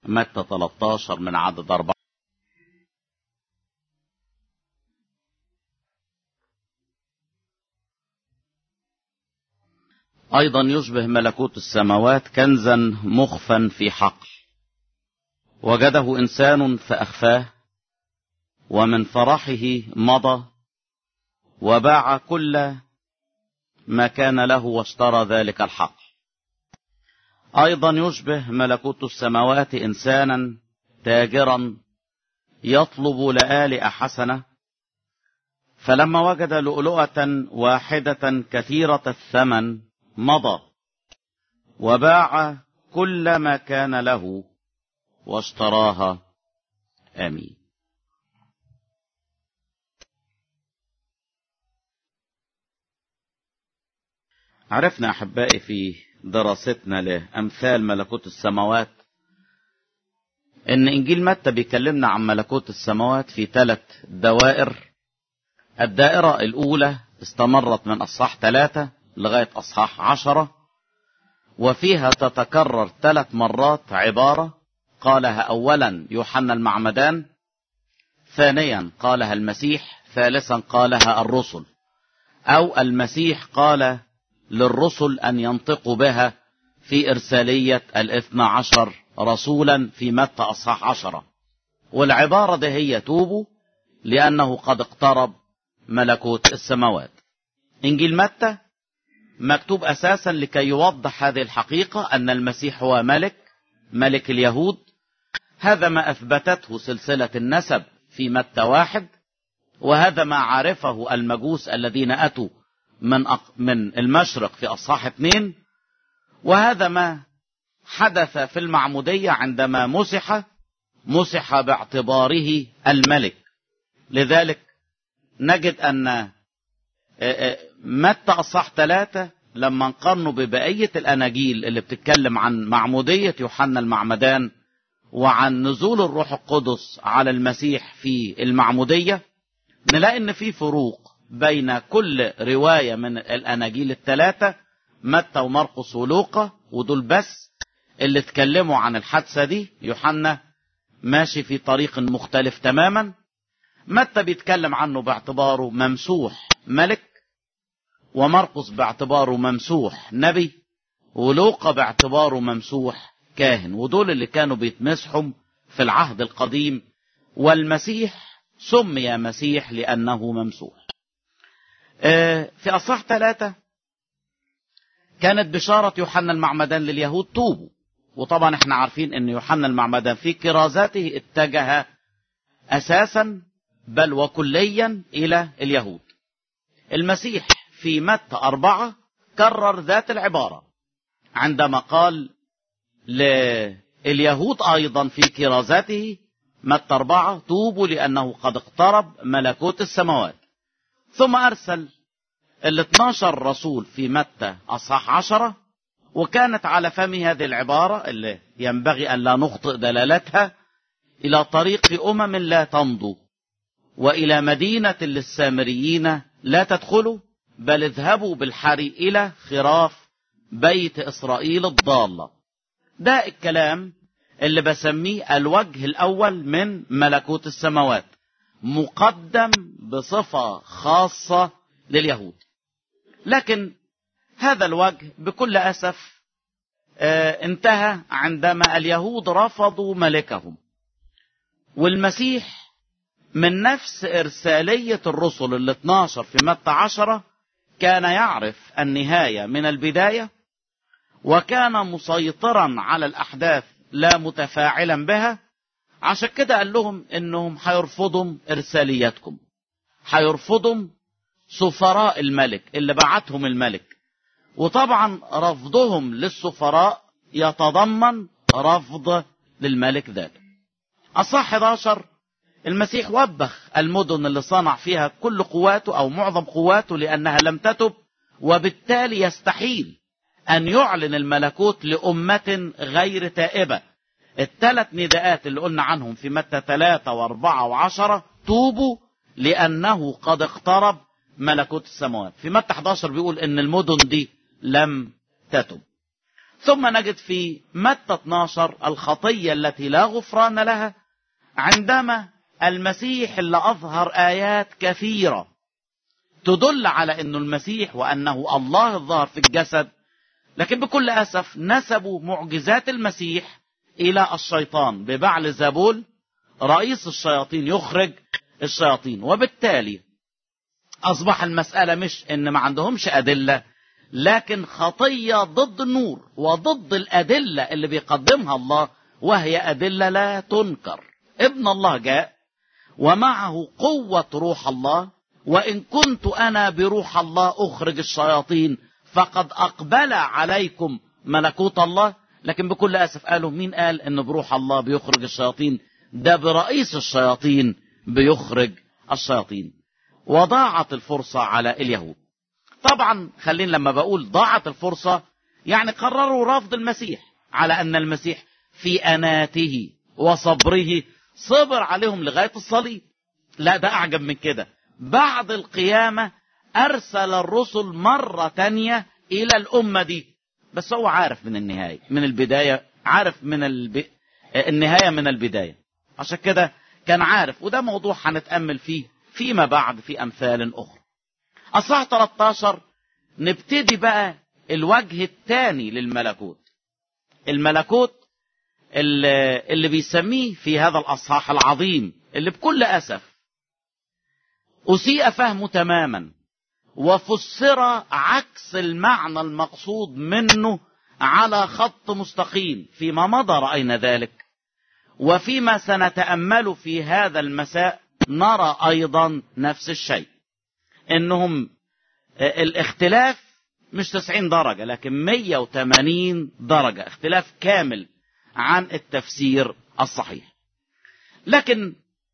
متى 13 من عدد أربعة أيضا يشبه ملكوت السماوات كنزا مخفا في حقل وجده إنسان فأخفاه ومن فرحه مضى وباع كل ما كان له واشترى ذلك الحقل أيضا يشبه ملكوت السماوات إنسانا تاجرا يطلب لآلئ حسنة فلما وجد لؤلؤة واحدة كثيرة الثمن مضى وباع كل ما كان له واشتراها آمين عرفنا أحبائي في دراستنا لأمثال ملكوت السماوات إن إنجيل متى بيكلمنا عن ملكوت السماوات في ثلاث دوائر الدائرة الأولى استمرت من أصحاح ثلاثة لغاية أصحاح عشرة وفيها تتكرر ثلاث مرات عبارة قالها أولا يوحنا المعمدان ثانيا قالها المسيح ثالثا قالها الرسل أو المسيح قال للرسل أن ينطقوا بها في إرسالية الاثنى عشر رسولا في متى أصحاح عشرة والعبارة دي هي توبوا لأنه قد اقترب ملكوت السماوات إنجيل متى مكتوب أساسا لكي يوضح هذه الحقيقة أن المسيح هو ملك ملك اليهود هذا ما أثبتته سلسلة النسب في متى واحد وهذا ما عرفه المجوس الذين أتوا من من المشرق في أصحاح اثنين وهذا ما حدث في المعمودية عندما مسح مسح باعتباره الملك لذلك نجد أن متى أصح ثلاثة لما نقارنه ببقية الأناجيل اللي بتتكلم عن معمودية يوحنا المعمدان وعن نزول الروح القدس على المسيح في المعمودية نلاقي ان في فروق بين كل رواية من الأناجيل الثلاثة متى ومرقس ولوقا ودول بس اللي اتكلموا عن الحادثة دي يوحنا ماشي في طريق مختلف تماما متى بيتكلم عنه باعتباره ممسوح ملك ومرقس باعتباره ممسوح نبي ولوقا باعتباره ممسوح كاهن ودول اللي كانوا بيتمسحوا في العهد القديم والمسيح سمي مسيح لأنه ممسوح في أصح ثلاثة كانت بشارة يوحنا المعمدان لليهود توبوا وطبعا احنا عارفين ان يوحنا المعمدان في كرازاته اتجه اساسا بل وكليا الى اليهود المسيح في متى أربعة كرر ذات العبارة عندما قال لليهود أيضا في كرازاته متى أربعة توبوا لأنه قد اقترب ملكوت السماوات ثم أرسل ال 12 رسول في متى أصحاح عشرة وكانت على فم هذه العبارة اللي ينبغي أن لا نخطئ دلالتها إلى طريق أمم لا تمضوا وإلى مدينة للسامريين لا تدخلوا بل اذهبوا بالحري إلى خراف بيت إسرائيل الضالة ده الكلام اللي بسميه الوجه الأول من ملكوت السماوات مقدم بصفة خاصة لليهود لكن هذا الوجه بكل أسف آه انتهى عندما اليهود رفضوا ملكهم والمسيح من نفس إرسالية الرسل ال 12 في متى عشرة كان يعرف النهاية من البداية وكان مسيطرا على الأحداث لا متفاعلا بها عشان كده قال لهم انهم هيرفضوا ارسالياتكم هيرفضوا سفراء الملك اللي بعتهم الملك وطبعا رفضهم للسفراء يتضمن رفض للملك ذاته اصح 11 المسيح وبخ المدن اللي صنع فيها كل قواته او معظم قواته لانها لم تتب وبالتالي يستحيل ان يعلن الملكوت لامه غير تائبه الثلاث نداءات اللي قلنا عنهم في متى ثلاثة واربعة وعشرة توبوا لأنه قد اقترب ملكوت السماوات في متى 11 بيقول ان المدن دي لم تتب ثم نجد في متى 12 الخطية التي لا غفران لها عندما المسيح اللي أظهر آيات كثيرة تدل على أنه المسيح وأنه الله الظاهر في الجسد لكن بكل أسف نسبوا معجزات المسيح إلى الشيطان ببعل زبول رئيس الشياطين يخرج الشياطين وبالتالي أصبح المسألة مش إن ما عندهمش أدلة لكن خطية ضد النور وضد الأدلة اللي بيقدمها الله وهي أدلة لا تنكر ابن الله جاء ومعه قوة روح الله وإن كنت أنا بروح الله أخرج الشياطين فقد أقبل عليكم ملكوت الله لكن بكل أسف قالوا مين قال إن بروح الله بيخرج الشياطين ده برئيس الشياطين بيخرج الشياطين وضاعت الفرصة على اليهود طبعا خلينا لما بقول ضاعت الفرصة يعني قرروا رفض المسيح على أن المسيح في أناته وصبره صبر عليهم لغاية الصليب لا ده أعجب من كده بعد القيامة أرسل الرسل مرة تانية إلى الأمة دي بس هو عارف من النهاية من البداية عارف من الب... النهاية من البداية عشان كده كان عارف وده موضوع هنتأمل فيه فيما بعد في أمثال أخرى أصح 13 نبتدي بقى الوجه الثاني للملكوت الملكوت اللي, اللي بيسميه في هذا الأصحاح العظيم اللي بكل أسف أسيء فهمه تماما وفسر عكس المعنى المقصود منه على خط مستقيم فيما مضى رأينا ذلك وفيما سنتأمل في هذا المساء نرى أيضا نفس الشيء إنهم الاختلاف مش 90 درجة لكن 180 درجة اختلاف كامل عن التفسير الصحيح لكن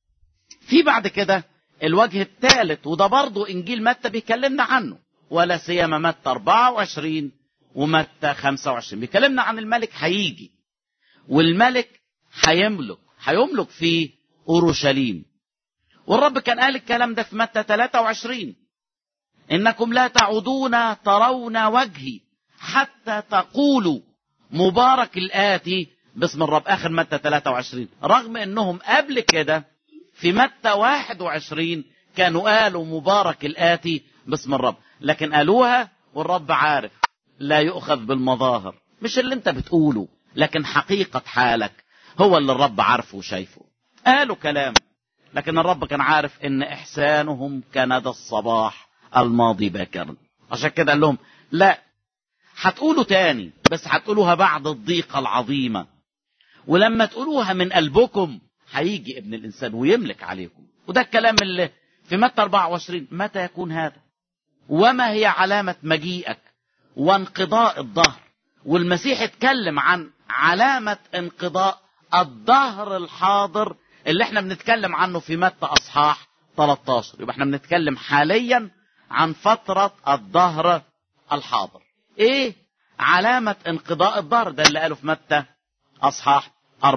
في بعد كده الوجه الثالث وده برضه انجيل متى بيكلمنا عنه ولا سيما متى 24 ومتى 25 بيكلمنا عن الملك هيجي والملك هيملك هيملك في اورشليم والرب كان قال الكلام ده في متى 23 انكم لا تعودون ترون وجهي حتى تقولوا مبارك الاتي باسم الرب اخر متى 23 رغم انهم قبل كده في متى 21 كانوا قالوا مبارك الآتي باسم الرب لكن قالوها والرب عارف لا يؤخذ بالمظاهر مش اللي انت بتقوله لكن حقيقة حالك هو اللي الرب عارفه وشايفه قالوا كلام لكن الرب كان عارف ان احسانهم كندى الصباح الماضي باكرا عشان كده قال لهم لا هتقولوا تاني بس هتقولوها بعد الضيقة العظيمة ولما تقولوها من قلبكم هيجي ابن الانسان ويملك عليكم وده الكلام اللي في متى 24 متى يكون هذا وما هي علامة مجيئك وانقضاء الظهر والمسيح اتكلم عن علامة انقضاء الظهر الحاضر اللي احنا بنتكلم عنه في متى اصحاح 13 يبقى احنا بنتكلم حاليا عن فترة الظهر الحاضر ايه علامة انقضاء الظهر ده اللي قاله في متى اصحاح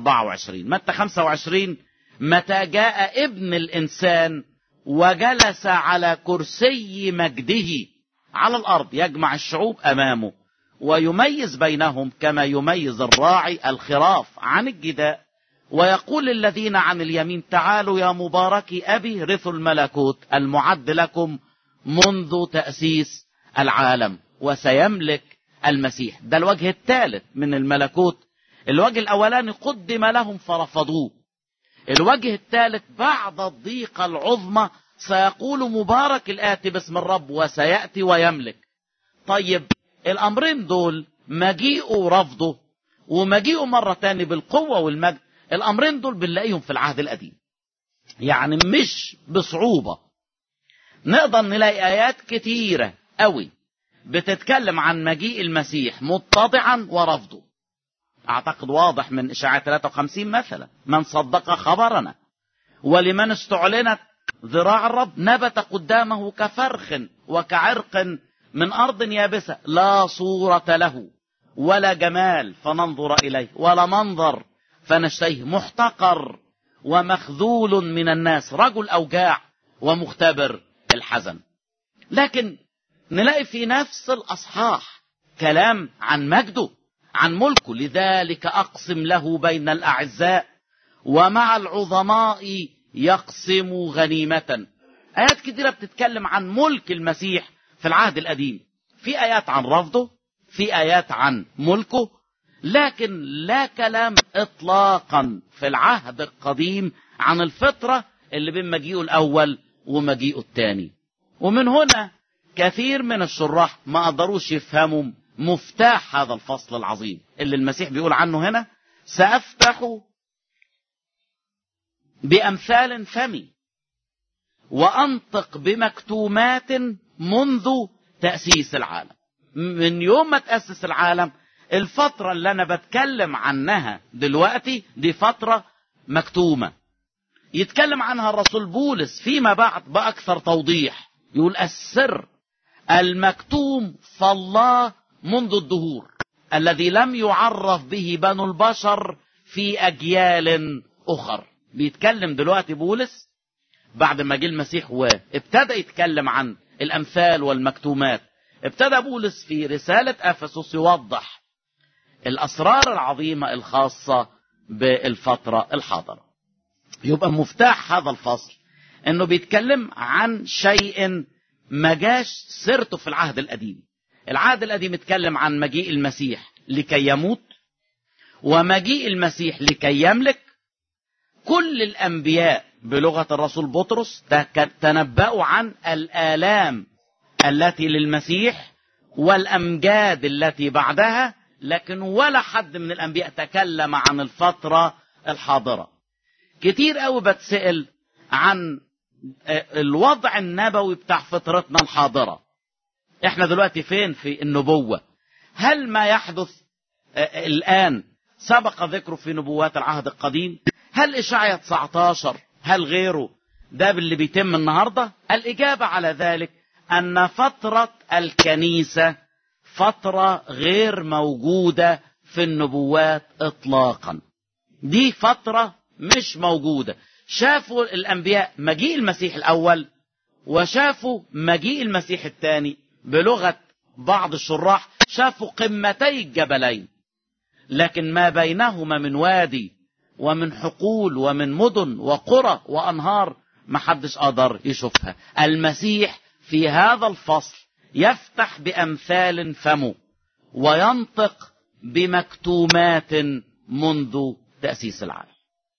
24 متى 25 متى جاء ابن الانسان وجلس على كرسي مجده على الارض يجمع الشعوب امامه ويميز بينهم كما يميز الراعي الخراف عن الجداء ويقول للذين عن اليمين تعالوا يا مبارك ابي رثوا الملكوت المعد لكم منذ تاسيس العالم وسيملك المسيح ده الوجه الثالث من الملكوت الوجه الاولاني قدم لهم فرفضوه الوجه الثالث بعد الضيقه العظمى سيقول مبارك الاتي باسم الرب وسياتي ويملك طيب الامرين دول مجيئه ورفضه ومجيئه مره تاني بالقوه والمجد الامرين دول بنلاقيهم في العهد القديم يعني مش بصعوبه نقدر نلاقي ايات كتيره قوي بتتكلم عن مجيء المسيح متضعا ورفضه اعتقد واضح من اشاعه 53 مثلا من صدق خبرنا ولمن استعلنت ذراع الرب نبت قدامه كفرخ وكعرق من ارض يابسه لا صوره له ولا جمال فننظر اليه ولا منظر فنشتهيه محتقر ومخذول من الناس رجل اوجاع ومختبر الحزن لكن نلاقي في نفس الاصحاح كلام عن مجده عن ملكه لذلك أقسم له بين الأعزاء ومع العظماء يقسم غنيمة آيات كتيرة بتتكلم عن ملك المسيح في العهد القديم في آيات عن رفضه في آيات عن ملكه لكن لا كلام إطلاقا في العهد القديم عن الفطرة اللي بين مجيئه الأول ومجيئه الثاني ومن هنا كثير من الشراح ما قدروش يفهموا مفتاح هذا الفصل العظيم اللي المسيح بيقول عنه هنا سأفتح بأمثال فمي وأنطق بمكتومات منذ تأسيس العالم من يوم ما تأسس العالم الفترة اللي أنا بتكلم عنها دلوقتي دي فترة مكتومة يتكلم عنها الرسول بولس فيما بعد بأكثر توضيح يقول السر المكتوم فالله منذ الدهور الذي لم يعرف به بنو البشر في أجيال أخر بيتكلم دلوقتي بولس بعد ما جه المسيح وابتدى يتكلم عن الأمثال والمكتومات ابتدى بولس في رسالة أفسس يوضح الأسرار العظيمة الخاصة بالفترة الحاضرة يبقى مفتاح هذا الفصل انه بيتكلم عن شيء ما جاش سيرته في العهد القديم العهد القديم اتكلم عن مجيء المسيح لكي يموت ومجيء المسيح لكي يملك كل الانبياء بلغه الرسول بطرس تنبأوا عن الآلام التي للمسيح والأمجاد التي بعدها لكن ولا حد من الأنبياء تكلم عن الفترة الحاضرة كتير قوي بتسأل عن الوضع النبوي بتاع فترتنا الحاضرة احنا دلوقتي فين في النبوة هل ما يحدث الآن سبق ذكره في نبوات العهد القديم هل إشعيا 19 هل غيره ده اللي بيتم النهاردة الإجابة على ذلك أن فترة الكنيسة فترة غير موجودة في النبوات إطلاقا دي فترة مش موجودة شافوا الأنبياء مجيء المسيح الأول وشافوا مجيء المسيح الثاني بلغة بعض الشراح شافوا قمتي الجبلين لكن ما بينهما من وادي ومن حقول ومن مدن وقرى وأنهار ما حدش قدر يشوفها المسيح في هذا الفصل يفتح بأمثال فمه وينطق بمكتومات منذ تأسيس العالم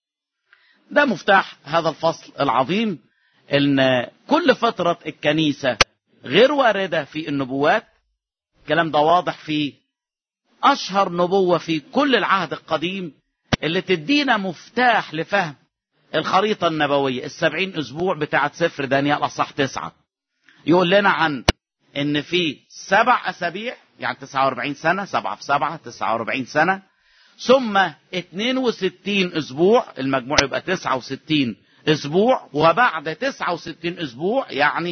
ده مفتاح هذا الفصل العظيم ان كل فترة الكنيسة غير واردة في النبوات الكلام ده واضح في اشهر نبوة في كل العهد القديم اللي تدينا مفتاح لفهم الخريطة النبوية السبعين اسبوع بتاعت سفر دانيال اصح تسعة يقول لنا عن ان في سبع اسابيع يعني 49 سنة سبعة في سبعة 49 سنة ثم 62 اسبوع المجموع يبقى 69 اسبوع وبعد 69 اسبوع يعني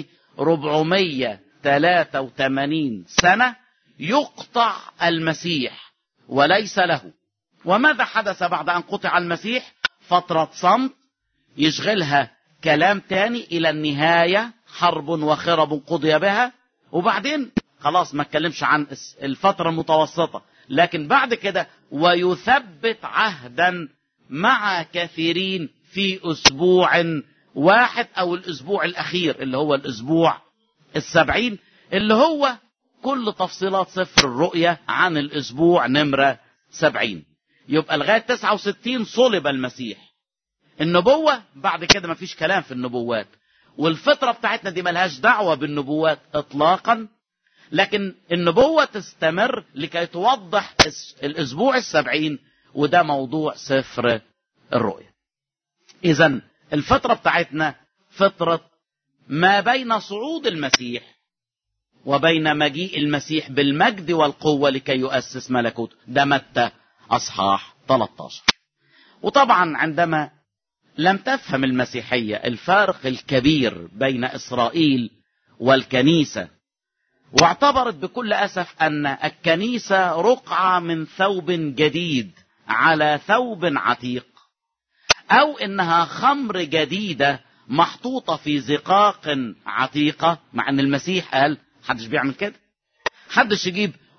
483 سنة يقطع المسيح وليس له وماذا حدث بعد ان قطع المسيح فترة صمت يشغلها كلام تاني الى النهاية حرب وخرب قضي بها وبعدين خلاص ما اتكلمش عن الفترة المتوسطة لكن بعد كده ويثبت عهدا مع كثيرين في اسبوع واحد او الاسبوع الاخير اللي هو الاسبوع السبعين اللي هو كل تفصيلات سفر الرؤية عن الاسبوع نمرة سبعين يبقى لغاية تسعة وستين صلب المسيح النبوة بعد كده مفيش كلام في النبوات والفترة بتاعتنا دي ملهاش دعوة بالنبوات اطلاقا لكن النبوة تستمر لكي توضح الاسبوع السبعين وده موضوع سفر الرؤيا اذا الفترة بتاعتنا فترة ما بين صعود المسيح وبين مجيء المسيح بالمجد والقوة لكي يؤسس ملكوته ده متى أصحاح 13 وطبعا عندما لم تفهم المسيحية الفارق الكبير بين إسرائيل والكنيسة واعتبرت بكل أسف أن الكنيسة رقعة من ثوب جديد على ثوب عتيق أو إنها خمر جديدة محطوطة في زقاق عتيقة مع أن المسيح قال حدش بيعمل كده حدش يجيب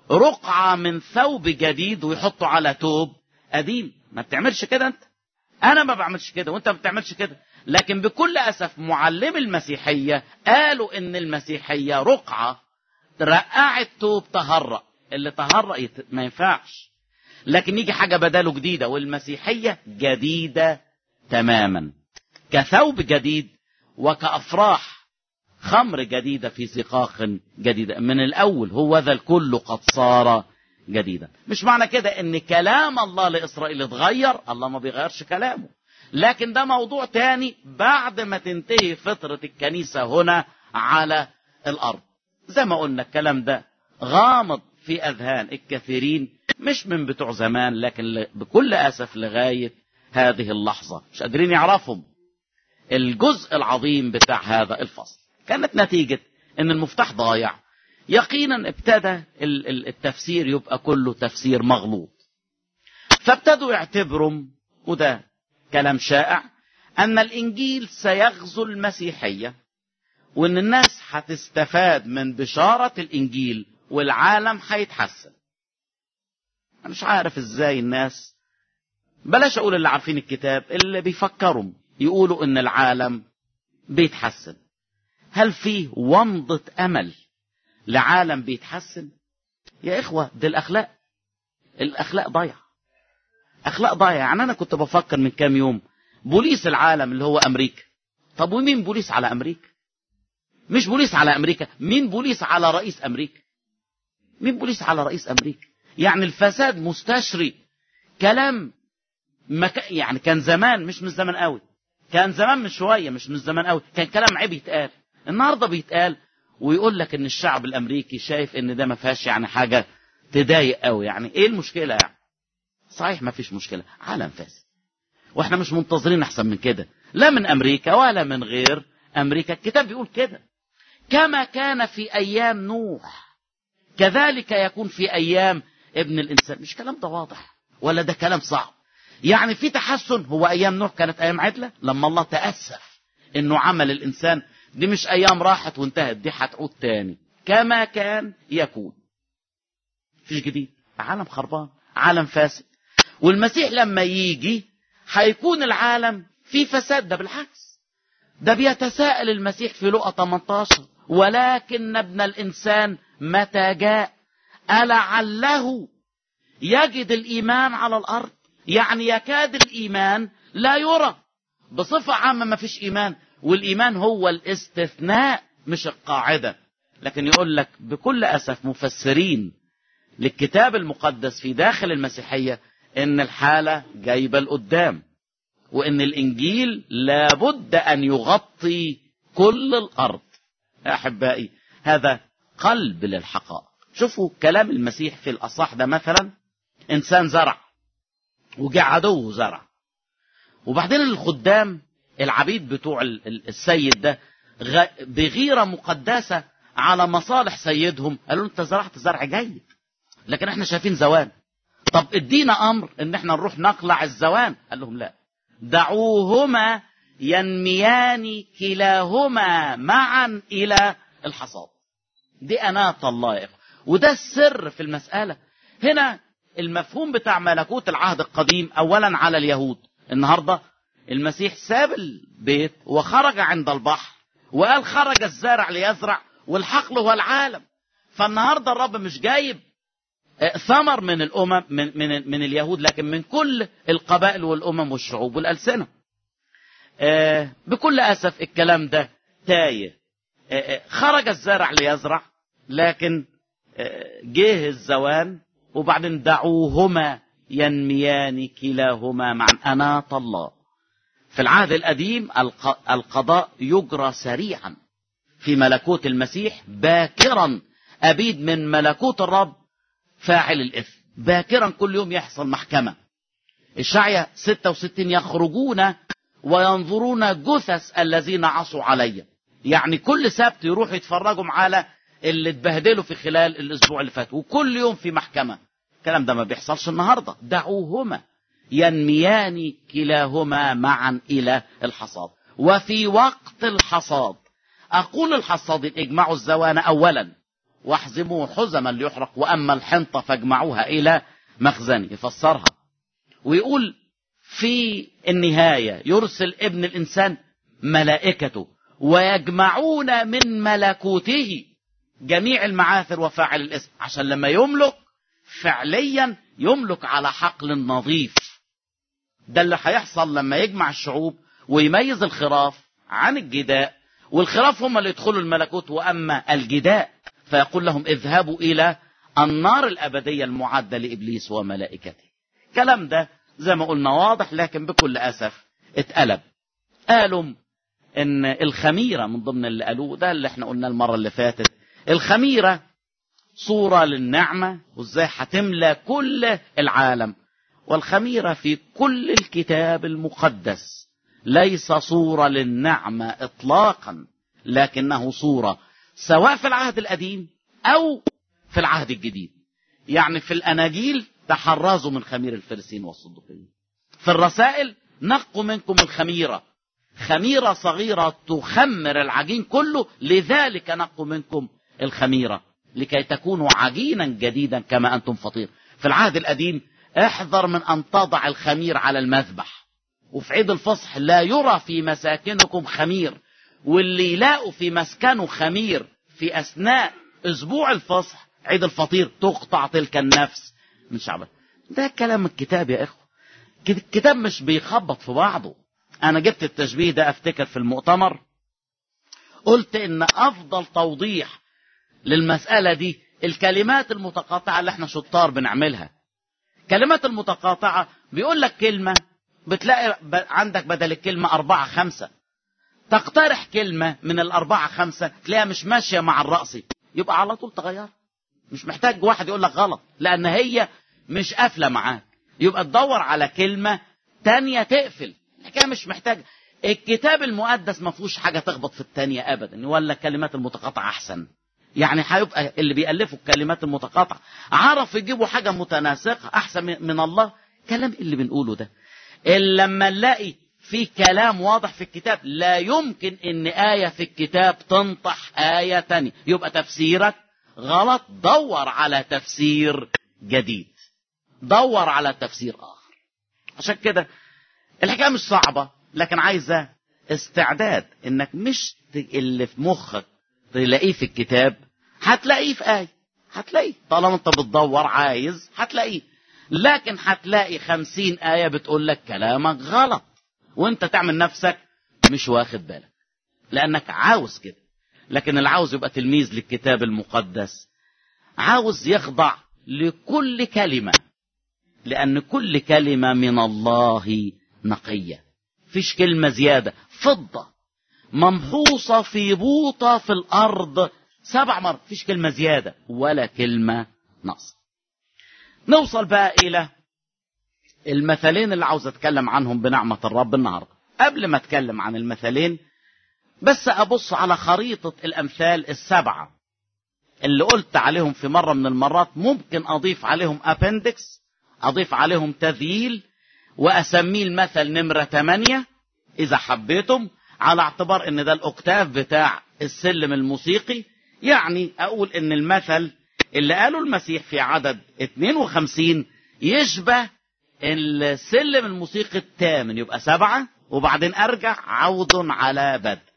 رقعة من ثوب جديد ويحطوا على توب قديم ما بتعملش كده انت انا ما بعملش كده وانت ما بتعملش كده لكن بكل اسف معلم المسيحيه قالوا ان المسيحيه رقعه رقعت توب تهرأ اللي تهرأ يت... ما ينفعش لكن يجي حاجه بداله جديده والمسيحيه جديده تماما كثوب جديد وكافراح خمر جديده في زقاق جديده من الاول هو ذا الكل قد صار جديدا مش معنى كده ان كلام الله لاسرائيل اتغير الله ما بيغيرش كلامه لكن ده موضوع تاني بعد ما تنتهي فترة الكنيسة هنا على الأرض زي ما قلنا الكلام ده غامض في أذهان الكثيرين مش من بتوع زمان لكن بكل أسف لغاية هذه اللحظة مش قادرين يعرفهم الجزء العظيم بتاع هذا الفصل كانت نتيجة ان المفتاح ضايع يقينا ابتدى التفسير يبقى كله تفسير مغلوط فابتدوا يعتبروا وده كلام شائع ان الانجيل سيغزو المسيحيه وان الناس هتستفاد من بشاره الانجيل والعالم هيتحسن انا مش عارف ازاي الناس بلاش اقول اللي عارفين الكتاب اللي بيفكروا يقولوا ان العالم بيتحسن هل فيه ومضة امل لعالم بيتحسن يا اخوة دي الاخلاق الاخلاق ضايعة اخلاق ضايعة يعني انا كنت بفكر من كام يوم بوليس العالم اللي هو امريكا طب ومين بوليس على امريكا مش بوليس على امريكا مين بوليس على رئيس امريكا مين بوليس على رئيس امريكا يعني الفساد مستشري كلام مك... يعني كان زمان مش من زمان قوي كان زمان من شوية مش من زمان قوي كان كلام عيب يتقال النهارده بيتقال ويقول لك ان الشعب الامريكي شايف ان ده ما فيهاش يعني حاجه تضايق قوي يعني ايه المشكله يعني صحيح ما فيش مشكله عالم فاسد واحنا مش منتظرين احسن من كده لا من امريكا ولا من غير امريكا الكتاب بيقول كده كما كان في ايام نوح كذلك يكون في ايام ابن الانسان مش كلام ده واضح ولا ده كلام صعب يعني في تحسن هو ايام نوح كانت ايام عدله لما الله تاسف انه عمل الانسان دي مش ايام راحت وانتهت دي هتعود تاني كما كان يكون مفيش جديد عالم خربان عالم فاسد والمسيح لما يجي هيكون العالم في فساد ده بالعكس ده بيتساءل المسيح في لقا 18 ولكن ابن الانسان متى جاء ألعله يجد الايمان على الارض يعني يكاد الايمان لا يرى بصفه عامه ما فيش ايمان والايمان هو الاستثناء مش القاعده لكن يقول لك بكل اسف مفسرين للكتاب المقدس في داخل المسيحيه ان الحاله جايبه لقدام وان الانجيل لابد ان يغطي كل الارض يا احبائي هذا قلب للحقائق شوفوا كلام المسيح في الاصح ده مثلا انسان زرع وجاء عدوه زرع وبعدين الخدام العبيد بتوع السيد ده بغيره مقدسه على مصالح سيدهم قالوا انت زرعت زرع جيد لكن احنا شايفين زوان طب ادينا امر ان احنا نروح نقلع الزوان قال لهم لا دعوهما ينميان كلاهما معا الى الحصاد دي اناة الله يا اخوة وده السر في المسألة هنا المفهوم بتاع ملكوت العهد القديم اولا على اليهود النهارده المسيح ساب البيت وخرج عند البحر وقال خرج الزارع ليزرع والحقل هو العالم فالنهارده الرب مش جايب ثمر من الامم من من من اليهود لكن من كل القبائل والامم والشعوب والالسنه. بكل اسف الكلام ده تايه. خرج الزارع ليزرع لكن جه الزوان وبعدين دعوهما ينميان كلاهما معا أناة الله في العهد القديم القضاء يجرى سريعا في ملكوت المسيح باكرا أبيد من ملكوت الرب فاعل الإثم باكرا كل يوم يحصل محكمة الشعية 66 يخرجون وينظرون جثث الذين عصوا علي يعني كل سبت يروحوا يتفرجوا على اللي اتبهدلوا في خلال الاسبوع اللي فات وكل يوم في محكمه الكلام ده ما بيحصلش النهارده دعوهما ينميان كلاهما معا الى الحصاد وفي وقت الحصاد اقول الحصاد اجمعوا الزوان اولا واحزموه حزما ليحرق واما الحنطه فاجمعوها الى مخزن يفسرها ويقول في النهايه يرسل ابن الانسان ملائكته ويجمعون من ملكوته جميع المعاثر وفاعل الاسم عشان لما يملك فعليا يملك على حقل نظيف ده اللي هيحصل لما يجمع الشعوب ويميز الخراف عن الجداء والخراف هم اللي يدخلوا الملكوت واما الجداء فيقول لهم اذهبوا الى النار الابديه المعده لابليس وملائكته الكلام ده زي ما قلنا واضح لكن بكل اسف اتقلب قالوا ان الخميره من ضمن اللي قالوه ده اللي احنا قلنا المره اللي فاتت الخميره صوره للنعمه وازاي هتملى كل العالم والخميره في كل الكتاب المقدس ليس صوره للنعمه اطلاقا لكنه صوره سواء في العهد القديم او في العهد الجديد يعني في الاناجيل تحرزوا من خمير الفرسين والصدوقيين في الرسائل نقوا منكم الخميره خميره صغيره تخمر العجين كله لذلك نقوا منكم الخميره لكي تكونوا عجينا جديدا كما انتم فطير في العهد القديم احذر من ان تضع الخمير على المذبح وفي عيد الفصح لا يرى في مساكنكم خمير واللي يلاقوا في مسكنه خمير في اثناء اسبوع الفصح عيد الفطير تقطع تلك النفس من شعبه ده كلام الكتاب يا اخوه الكتاب مش بيخبط في بعضه انا جبت التشبيه ده افتكر في المؤتمر قلت ان افضل توضيح للمسألة دي الكلمات المتقاطعة اللي احنا شطار بنعملها كلمات المتقاطعة بيقول لك كلمة بتلاقي عندك بدل الكلمة أربعة خمسة تقترح كلمة من الأربعة خمسة تلاقيها مش ماشية مع الرأس يبقى على طول تغير مش محتاج واحد يقول لك غلط لأن هي مش قافلة معاك يبقى تدور على كلمة تانية تقفل الحكاية مش محتاج الكتاب المقدس ما فيهوش حاجة تخبط في التانية أبدا ولا الكلمات المتقاطعة أحسن يعني هيبقى اللي بيألفوا الكلمات المتقاطعة عرف يجيبوا حاجة متناسقة أحسن من الله كلام اللي بنقوله ده إلا لما نلاقي في كلام واضح في الكتاب لا يمكن ان آية في الكتاب تنطح آية تانية يبقى تفسيرك غلط دور على تفسير جديد دور على تفسير آخر عشان كده الحكاية مش صعبة لكن عايزة استعداد انك مش اللي في مخك تلاقيه في الكتاب هتلاقيه في آية هتلاقيه طالما انت بتدور عايز هتلاقيه لكن هتلاقي خمسين آية بتقول لك كلامك غلط وانت تعمل نفسك مش واخد بالك لانك عاوز كده لكن اللي عاوز يبقى تلميذ للكتاب المقدس عاوز يخضع لكل كلمة لأن كل كلمة من الله نقية فيش كلمة زيادة فضة ممحوصة في بوطة في الأرض سبع مرات فيش كلمة زيادة ولا كلمة نقص نوصل بقى إلى المثلين اللي عاوز أتكلم عنهم بنعمة الرب النهاردة قبل ما أتكلم عن المثلين بس أبص على خريطة الأمثال السبعة اللي قلت عليهم في مرة من المرات ممكن أضيف عليهم أبندكس أضيف عليهم تذييل وأسميه المثل نمرة 8 إذا حبيتم على اعتبار ان ده الاكتاف بتاع السلم الموسيقي يعني اقول ان المثل اللي قاله المسيح في عدد 52 يشبه السلم الموسيقي الثامن يبقى سبعة وبعدين ارجع عوض على بدء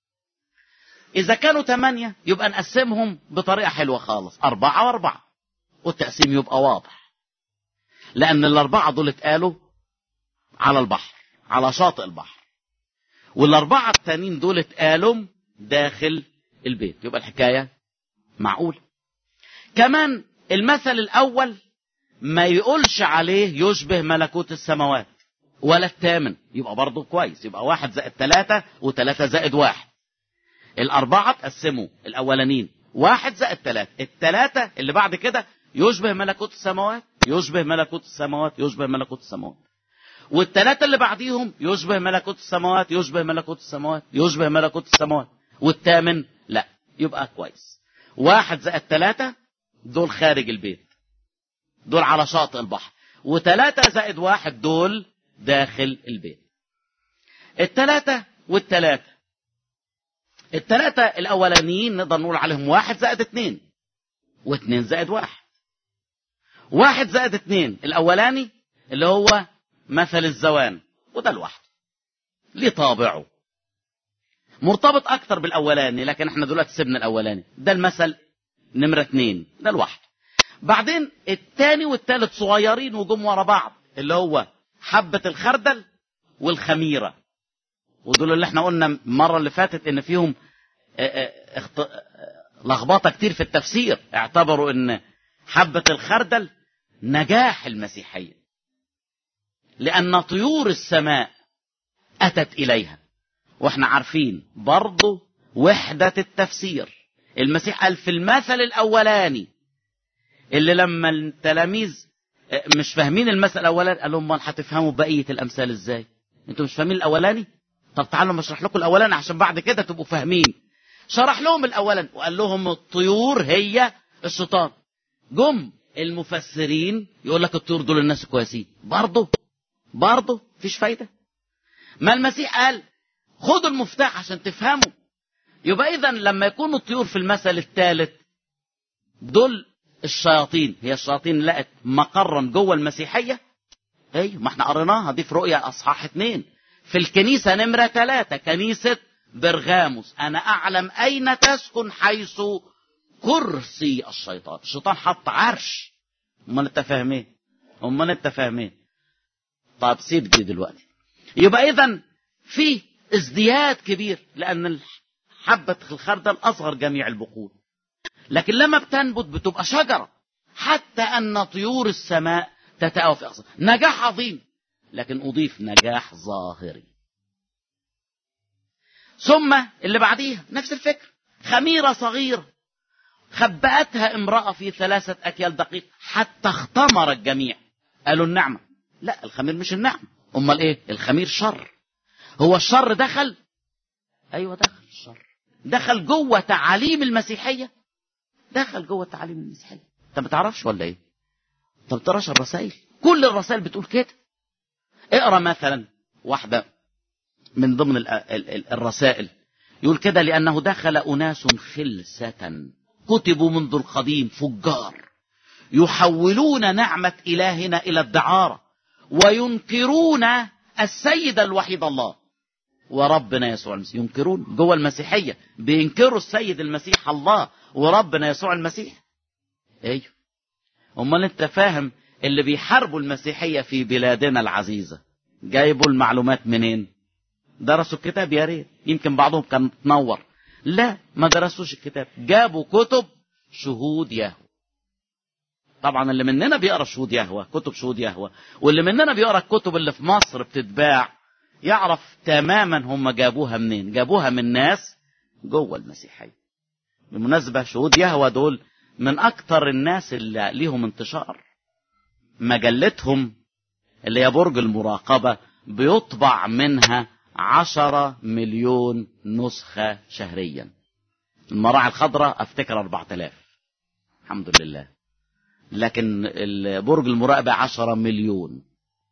اذا كانوا ثمانية يبقى نقسمهم بطريقة حلوة خالص اربعة واربعة والتقسيم يبقى واضح لان الاربعة دول اتقالوا على البحر على شاطئ البحر والاربعه التانيين دول اتقالوا داخل البيت يبقى الحكايه معقول كمان المثل الاول ما يقولش عليه يشبه ملكوت السماوات ولا الثامن يبقى برضه كويس يبقى واحد زائد ثلاثة وثلاثة زائد واحد الأربعة تقسموا الأولانيين واحد زائد ثلاثة الثلاثة اللي بعد كده يشبه ملكوت السماوات يشبه ملكوت السماوات يشبه ملكوت السماوات والثلاثة اللي بعديهم يشبه ملكوت السماوات يشبه ملكوت السماوات يشبه ملكوت السماوات والثامن لا يبقى كويس واحد زائد ثلاثة دول خارج البيت دول على شاطئ البحر وثلاثة زائد واحد دول داخل البيت الثلاثة والثلاثة الثلاثة الأولانيين نقدر نقول عليهم واحد زائد اثنين واتنين زائد واحد واحد زائد اتنين الاولاني اللي هو مثل الزوان وده لوحده ليه طابعه مرتبط اكتر بالاولاني لكن احنا دلوقتي سيبنا الاولاني ده المثل نمرة اتنين ده لوحده بعدين التاني والتالت صغيرين وجم ورا بعض اللي هو حبة الخردل والخميرة ودول اللي احنا قلنا المرة اللي فاتت ان فيهم اه اه اخت... اه لخبطة كتير في التفسير اعتبروا ان حبة الخردل نجاح المسيحية لأن طيور السماء أتت إليها واحنا عارفين برضه وحدة التفسير المسيح قال في المثل الأولاني اللي لما التلاميذ مش فاهمين المثل الأولاني قال لهم امال هتفهموا بقية الأمثال ازاي انتوا مش فاهمين الأولاني طب تعالوا اشرح لكم الأولاني عشان بعد كده تبقوا فاهمين شرح لهم الأولاني وقال لهم الطيور هي الشيطان جم المفسرين يقول لك الطيور دول الناس كويسين برضه برضه مفيش فايدة ما المسيح قال خدوا المفتاح عشان تفهموا يبقى اذا لما يكون الطيور في المثل الثالث دول الشياطين هي الشياطين لقت مقرا جوه المسيحيه ايوه ما احنا قريناها دي في رؤيا اصحاح اتنين في الكنيسه نمره ثلاثه كنيسه برغاموس انا اعلم اين تسكن حيث كرسي الشيطان الشيطان حط عرش امال انت فاهم ايه امال انت فاهم ايه طب سيب دي دلوقتي يبقى اذا في ازدياد كبير لان حبة الخردل اصغر جميع البقول لكن لما بتنبت بتبقى شجرة حتى ان طيور السماء تتأوى في أصغر نجاح عظيم لكن اضيف نجاح ظاهري ثم اللي بعديها نفس الفكر خميرة صغيرة خبأتها امرأة في ثلاثة أكيال دقيق حتى اختمر الجميع قالوا النعمة لا الخمير مش النعمة أمال إيه الخمير شر هو الشر دخل أيوة دخل الشر دخل جوه تعاليم المسيحية دخل جوه تعاليم المسيحية أنت ما تعرفش ولا إيه أنت ما بتقراش الرسائل كل الرسائل بتقول كده اقرا مثلا واحدة من ضمن ال ال ال الرسائل يقول كده لأنه دخل أناس خلسة كتبوا منذ القديم فجار يحولون نعمة إلهنا إلى الدعارة وينكرون السيد الوحيد الله وربنا يسوع المسيح ينكرون جوه المسيحية بينكروا السيد المسيح الله وربنا يسوع المسيح ايوه امال انت فاهم اللي بيحاربوا المسيحية في بلادنا العزيزة جايبوا المعلومات منين درسوا الكتاب يا ريت يمكن بعضهم كان متنور لا ما درسوش الكتاب جابوا كتب شهود يهوه طبعا اللي مننا بيقرا شهود يهوه كتب شهود يهوه واللي مننا بيقرا الكتب اللي في مصر بتتباع يعرف تماما هم جابوها منين جابوها من ناس جوه المسيحيه بالمناسبه شهود يهوه دول من اكتر الناس اللي ليهم انتشار مجلتهم اللي هي برج المراقبه بيطبع منها عشرة مليون نسخة شهريا المراعي الخضراء افتكر اربعة الاف الحمد لله لكن برج المراقبة عشرة مليون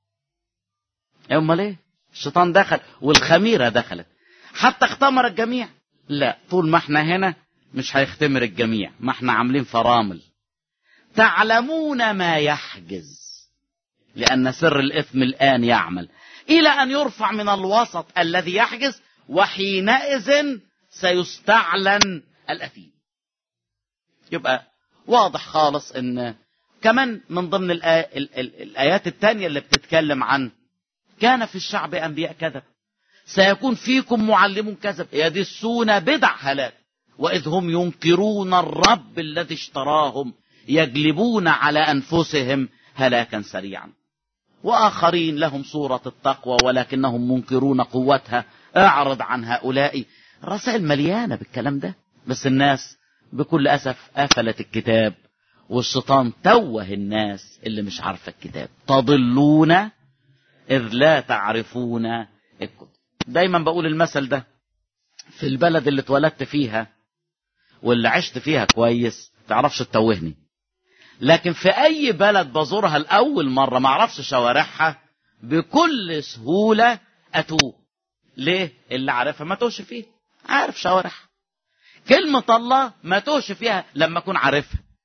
امال ايه الشيطان دخل والخميرة دخلت حتى اختمر الجميع لا طول ما احنا هنا مش هيختمر الجميع ما احنا عاملين فرامل تعلمون ما يحجز لأن سر الإثم الآن يعمل إلى أن يرفع من الوسط الذي يحجز وحينئذ سيستعلن الأثيم يبقى واضح خالص ان كمان من ضمن الآي... ال... ال... الآيات التانية اللي بتتكلم عن كان في الشعب أنبياء كذب سيكون فيكم معلم كذب يدسون بدع هلاك وإذ هم ينكرون الرب الذي اشتراهم يجلبون على أنفسهم هلاكا سريعا وآخرين لهم صورة التقوى ولكنهم منكرون قوتها اعرض عن هؤلاء الرسائل مليانة بالكلام ده بس الناس بكل أسف قفلت الكتاب والشيطان توه الناس اللي مش عارفة الكتاب تضلون إذ لا تعرفون الكتب دايما بقول المثل ده في البلد اللي اتولدت فيها واللي عشت فيها كويس تعرفش تتوهني لكن في اي بلد بزورها الاول مرة ما اعرفش شوارعها بكل سهولة اتوه ليه اللي عارفها ما توش فيه عارف شوارعها كلمة الله ما توش فيها لما اكون عارفها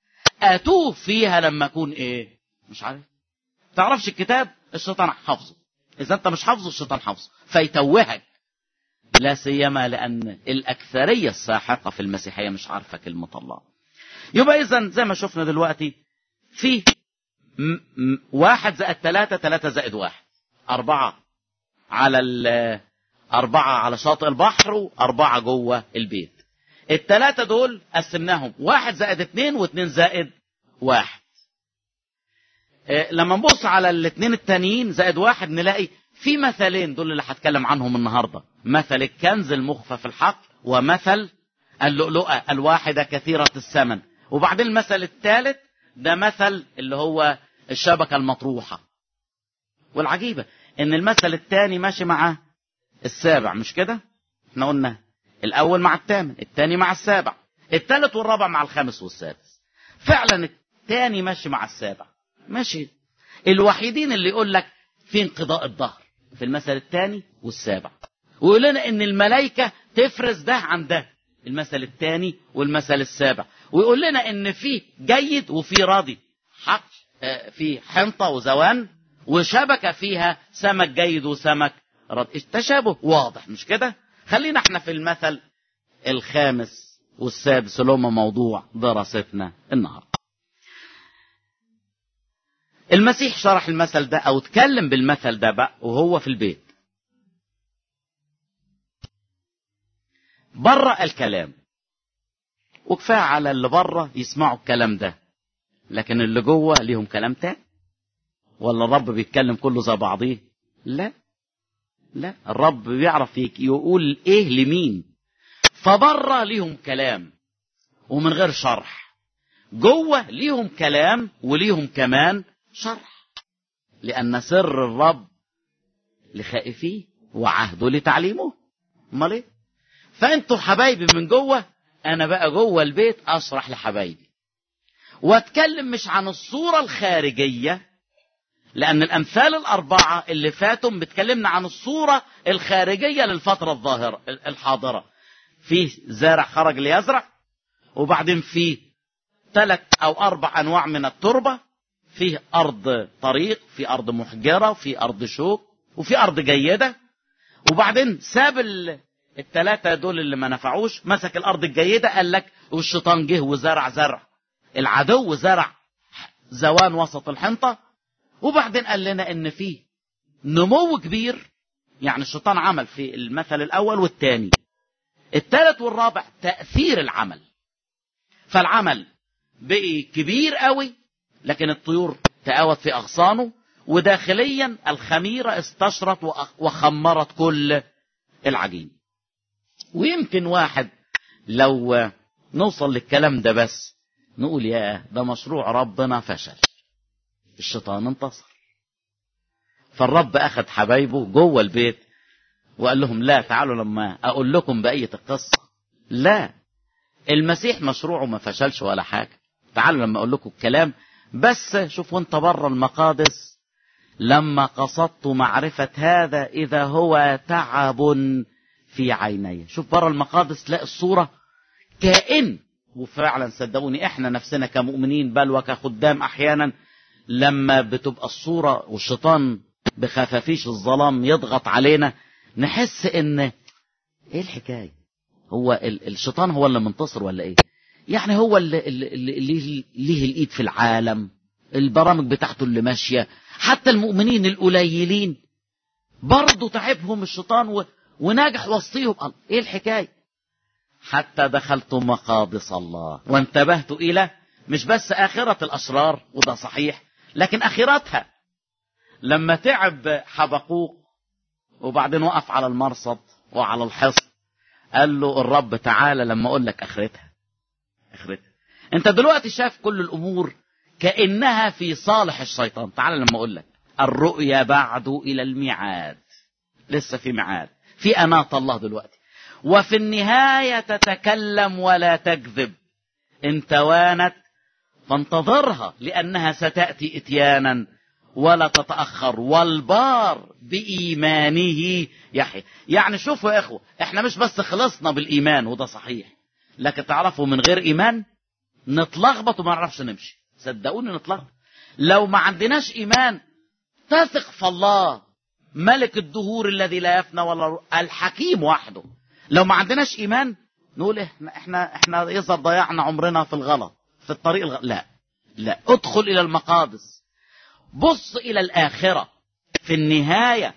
اتوه فيها لما اكون ايه مش عارف تعرفش الكتاب الشيطان حافظه اذا انت مش حافظه الشيطان حافظه فيتوهك لا سيما لان الاكثريه الساحقه في المسيحيه مش عارفه كلمه الله يبقى اذا زي ما شفنا دلوقتي في م- م- واحد زائد ثلاثة ثلاثة زائد واحد أربعة على ال أربعة على شاطئ البحر وأربعة جوه البيت الثلاثة دول قسمناهم واحد زائد اثنين واثنين زائد واحد إيه، لما نبص على الاثنين التانيين زائد واحد نلاقي في مثلين دول اللي هتكلم عنهم النهارده مثل الكنز المخفى في الحق ومثل اللؤلؤة الواحدة كثيرة الثمن وبعدين المثل الثالث ده مثل اللي هو الشبكة المطروحة والعجيبة ان المثل الثاني ماشي مع السابع مش كده احنا قلنا الاول مع الثامن الثاني مع السابع الثالث والرابع مع الخامس والسادس فعلا الثاني ماشي مع السابع ماشي الوحيدين اللي يقول لك في انقضاء الظهر في المثل الثاني والسابع ويقول لنا ان الملائكه تفرز ده عن ده المثل الثاني والمثل السابع ويقول لنا ان في جيد وفي راضي حق آه، في حنطه وزوان وشبكه فيها سمك جيد وسمك راضي التشابه واضح مش كده خلينا احنا في المثل الخامس والسادس اللي هم موضوع دراستنا النهارده المسيح شرح المثل ده او اتكلم بالمثل ده بقى وهو في البيت بره الكلام وكفايه على اللي بره يسمعوا الكلام ده لكن اللي جوه ليهم كلام تاني ولا الرب بيتكلم كله زي بعضيه لا لا الرب بيعرف يك- يقول ايه لمين فبره ليهم كلام ومن غير شرح جوه ليهم كلام وليهم كمان شرح لأن سر الرب لخائفيه وعهده لتعليمه امال ايه فانتوا حبايبي من جوه انا بقى جوه البيت اشرح لحبايبي واتكلم مش عن الصورة الخارجية لأن الأمثال الأربعة اللي فاتوا بتكلمنا عن الصورة الخارجية للفترة الظاهرة الحاضرة في زارع خرج ليزرع وبعدين في ثلاث أو أربع أنواع من التربة فيه أرض طريق في أرض محجرة في أرض شوك وفي أرض جيدة وبعدين ساب ال- التلاتة دول اللي ما نفعوش مسك الأرض الجيدة قال لك والشيطان جه وزرع زرع العدو زرع زوان وسط الحنطة وبعدين قال لنا ان في نمو كبير يعني الشيطان عمل في المثل الاول والثاني الثالث والرابع تأثير العمل فالعمل بقي كبير قوي لكن الطيور تقاوت في اغصانه وداخليا الخميرة استشرت وأخ- وخمرت كل العجين ويمكن واحد لو نوصل للكلام ده بس نقول يا ده مشروع ربنا فشل الشيطان انتصر فالرب اخذ حبايبه جوه البيت وقال لهم لا تعالوا لما اقول لكم بقيه القصه لا المسيح مشروعه ما فشلش ولا حاجه تعالوا لما اقول لكم الكلام بس شوفوا انت بره المقادس لما قصدت معرفه هذا اذا هو تعب في عيني شوف بره المقادس تلاقي الصوره كائن وفعلا صدقوني احنا نفسنا كمؤمنين بل وكخدام احيانا لما بتبقى الصورة والشيطان بخفافيش الظلام يضغط علينا نحس ان ايه الحكاية هو ال- الشيطان هو اللي منتصر ولا ايه يعني هو اللي, اللي, اللي ليه, ليه الايد في العالم البرامج بتاعته اللي ماشية حتى المؤمنين القليلين برضه تعبهم الشيطان و... وناجح وسطيهم الله ايه الحكايه حتى دخلت مقادس الله وانتبهت إلى مش بس آخرة الأشرار وده صحيح لكن آخرتها لما تعب حبقوق وبعدين وقف على المرصد وعلى الحصن قال له الرب تعالى لما أقول لك آخرتها آخرتها أنت دلوقتي شايف كل الأمور كأنها في صالح الشيطان تعالى لما أقول لك الرؤيا بعد إلى الميعاد لسه في ميعاد في أناة الله دلوقتي وفي النهاية تتكلم ولا تكذب إن توانت فانتظرها لأنها ستأتي إتيانا ولا تتأخر والبار بإيمانه يحيى يعني شوفوا يا إخوة إحنا مش بس خلصنا بالإيمان وده صحيح لكن تعرفوا من غير إيمان نتلخبط وما نعرفش نمشي صدقوني نطلق لو ما عندناش ايمان تثق في الله ملك الدهور الذي لا يفنى ولا الحكيم وحده لو ما عندناش ايمان نقول احنا احنا احنا يظهر ضيعنا عمرنا في الغلط في الطريق الغلط لا لا ادخل الى المقادس بص الى الاخره في النهايه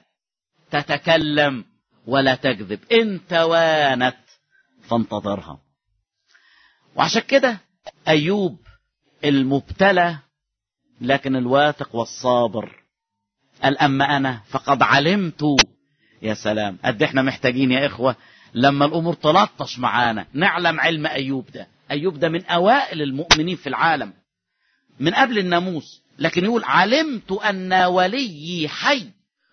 تتكلم ولا تكذب ان توانت فانتظرها وعشان كده ايوب المبتلى لكن الواثق والصابر قال اما انا فقد علمت يا سلام قد احنا محتاجين يا اخوه لما الامور تلطش معانا نعلم علم ايوب ده ايوب ده من اوائل المؤمنين في العالم من قبل الناموس لكن يقول علمت ان وليي حي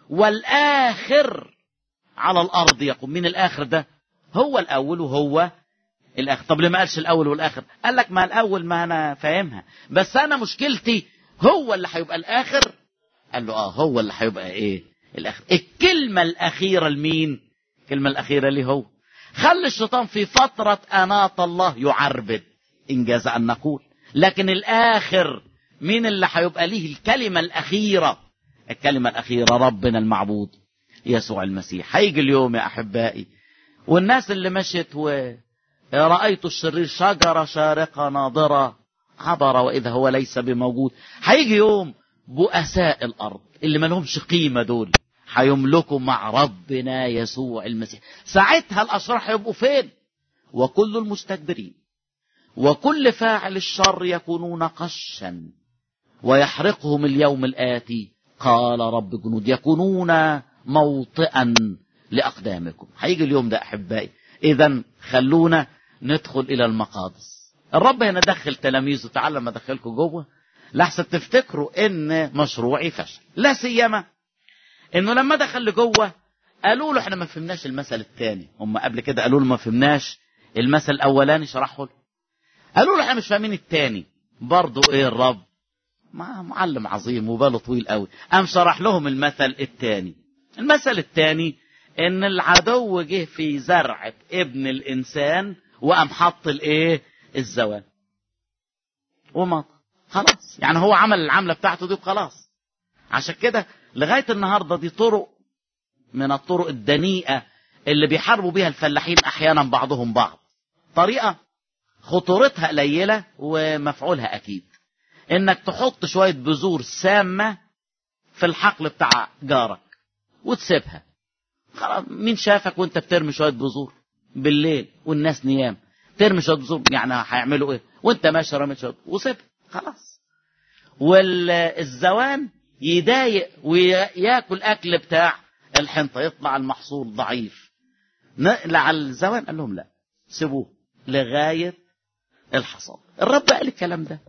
والاخر على الارض يقوم من الاخر ده هو الاول وهو الاخر طب ليه ما قالش الاول والاخر قال لك ما الاول ما انا فاهمها بس انا مشكلتي هو اللي هيبقى الاخر قال له اه هو اللي هيبقى ايه الاخر الكلمه الاخيره لمين الكلمه الاخيره ليه هو خلي الشيطان في فتره اناط الله يعربد انجاز ان نقول لكن الاخر مين اللي هيبقى ليه الكلمه الاخيره الكلمه الاخيره ربنا المعبود يسوع المسيح هيجي اليوم يا احبائي والناس اللي مشت و رأيت الشرير شجرة شارقة ناضرة عبر وإذا هو ليس بموجود هيجي يوم بؤساء الأرض اللي ما لهمش قيمة دول هيملكوا مع ربنا يسوع المسيح ساعتها الأشرار هيبقوا فين وكل المستكبرين وكل فاعل الشر يكونون قشا ويحرقهم اليوم الآتي قال رب جنود يكونون موطئا لأقدامكم هيجي اليوم ده أحبائي إذا خلونا ندخل إلى المقادس الرب هنا دخل تلاميذه تعالى ما دخلكم جوه لحسن تفتكروا ان مشروعي فشل لا سيما انه لما دخل لجوه قالوا له احنا ما فهمناش المثل الثاني هم قبل كده قالوا له ما فهمناش المثل الاولاني شرحه له قالوا له احنا مش فاهمين الثاني برضه ايه الرب ما معلم عظيم وباله طويل قوي قام شرح لهم المثل الثاني المثل الثاني ان العدو جه في زرعة ابن الانسان وقام حط الايه الزوال ومات خلاص يعني هو عمل العملة بتاعته دي وخلاص عشان كده لغاية النهاردة دي طرق من الطرق الدنيئة اللي بيحاربوا بيها الفلاحين احيانا بعضهم بعض طريقة خطورتها قليلة ومفعولها اكيد انك تحط شوية بذور سامة في الحقل بتاع جارك وتسيبها خلاص مين شافك وانت بترمي شويه بذور بالليل والناس نيام ترمي شويه بذور يعني هيعملوا ايه وانت ماشي رميت شويه وسيبها خلاص والزوان يضايق وياكل اكل بتاع الحنطه يطلع المحصول ضعيف نقلع الزوان قال لهم لا سيبوه لغايه الحصاد الرب قال الكلام ده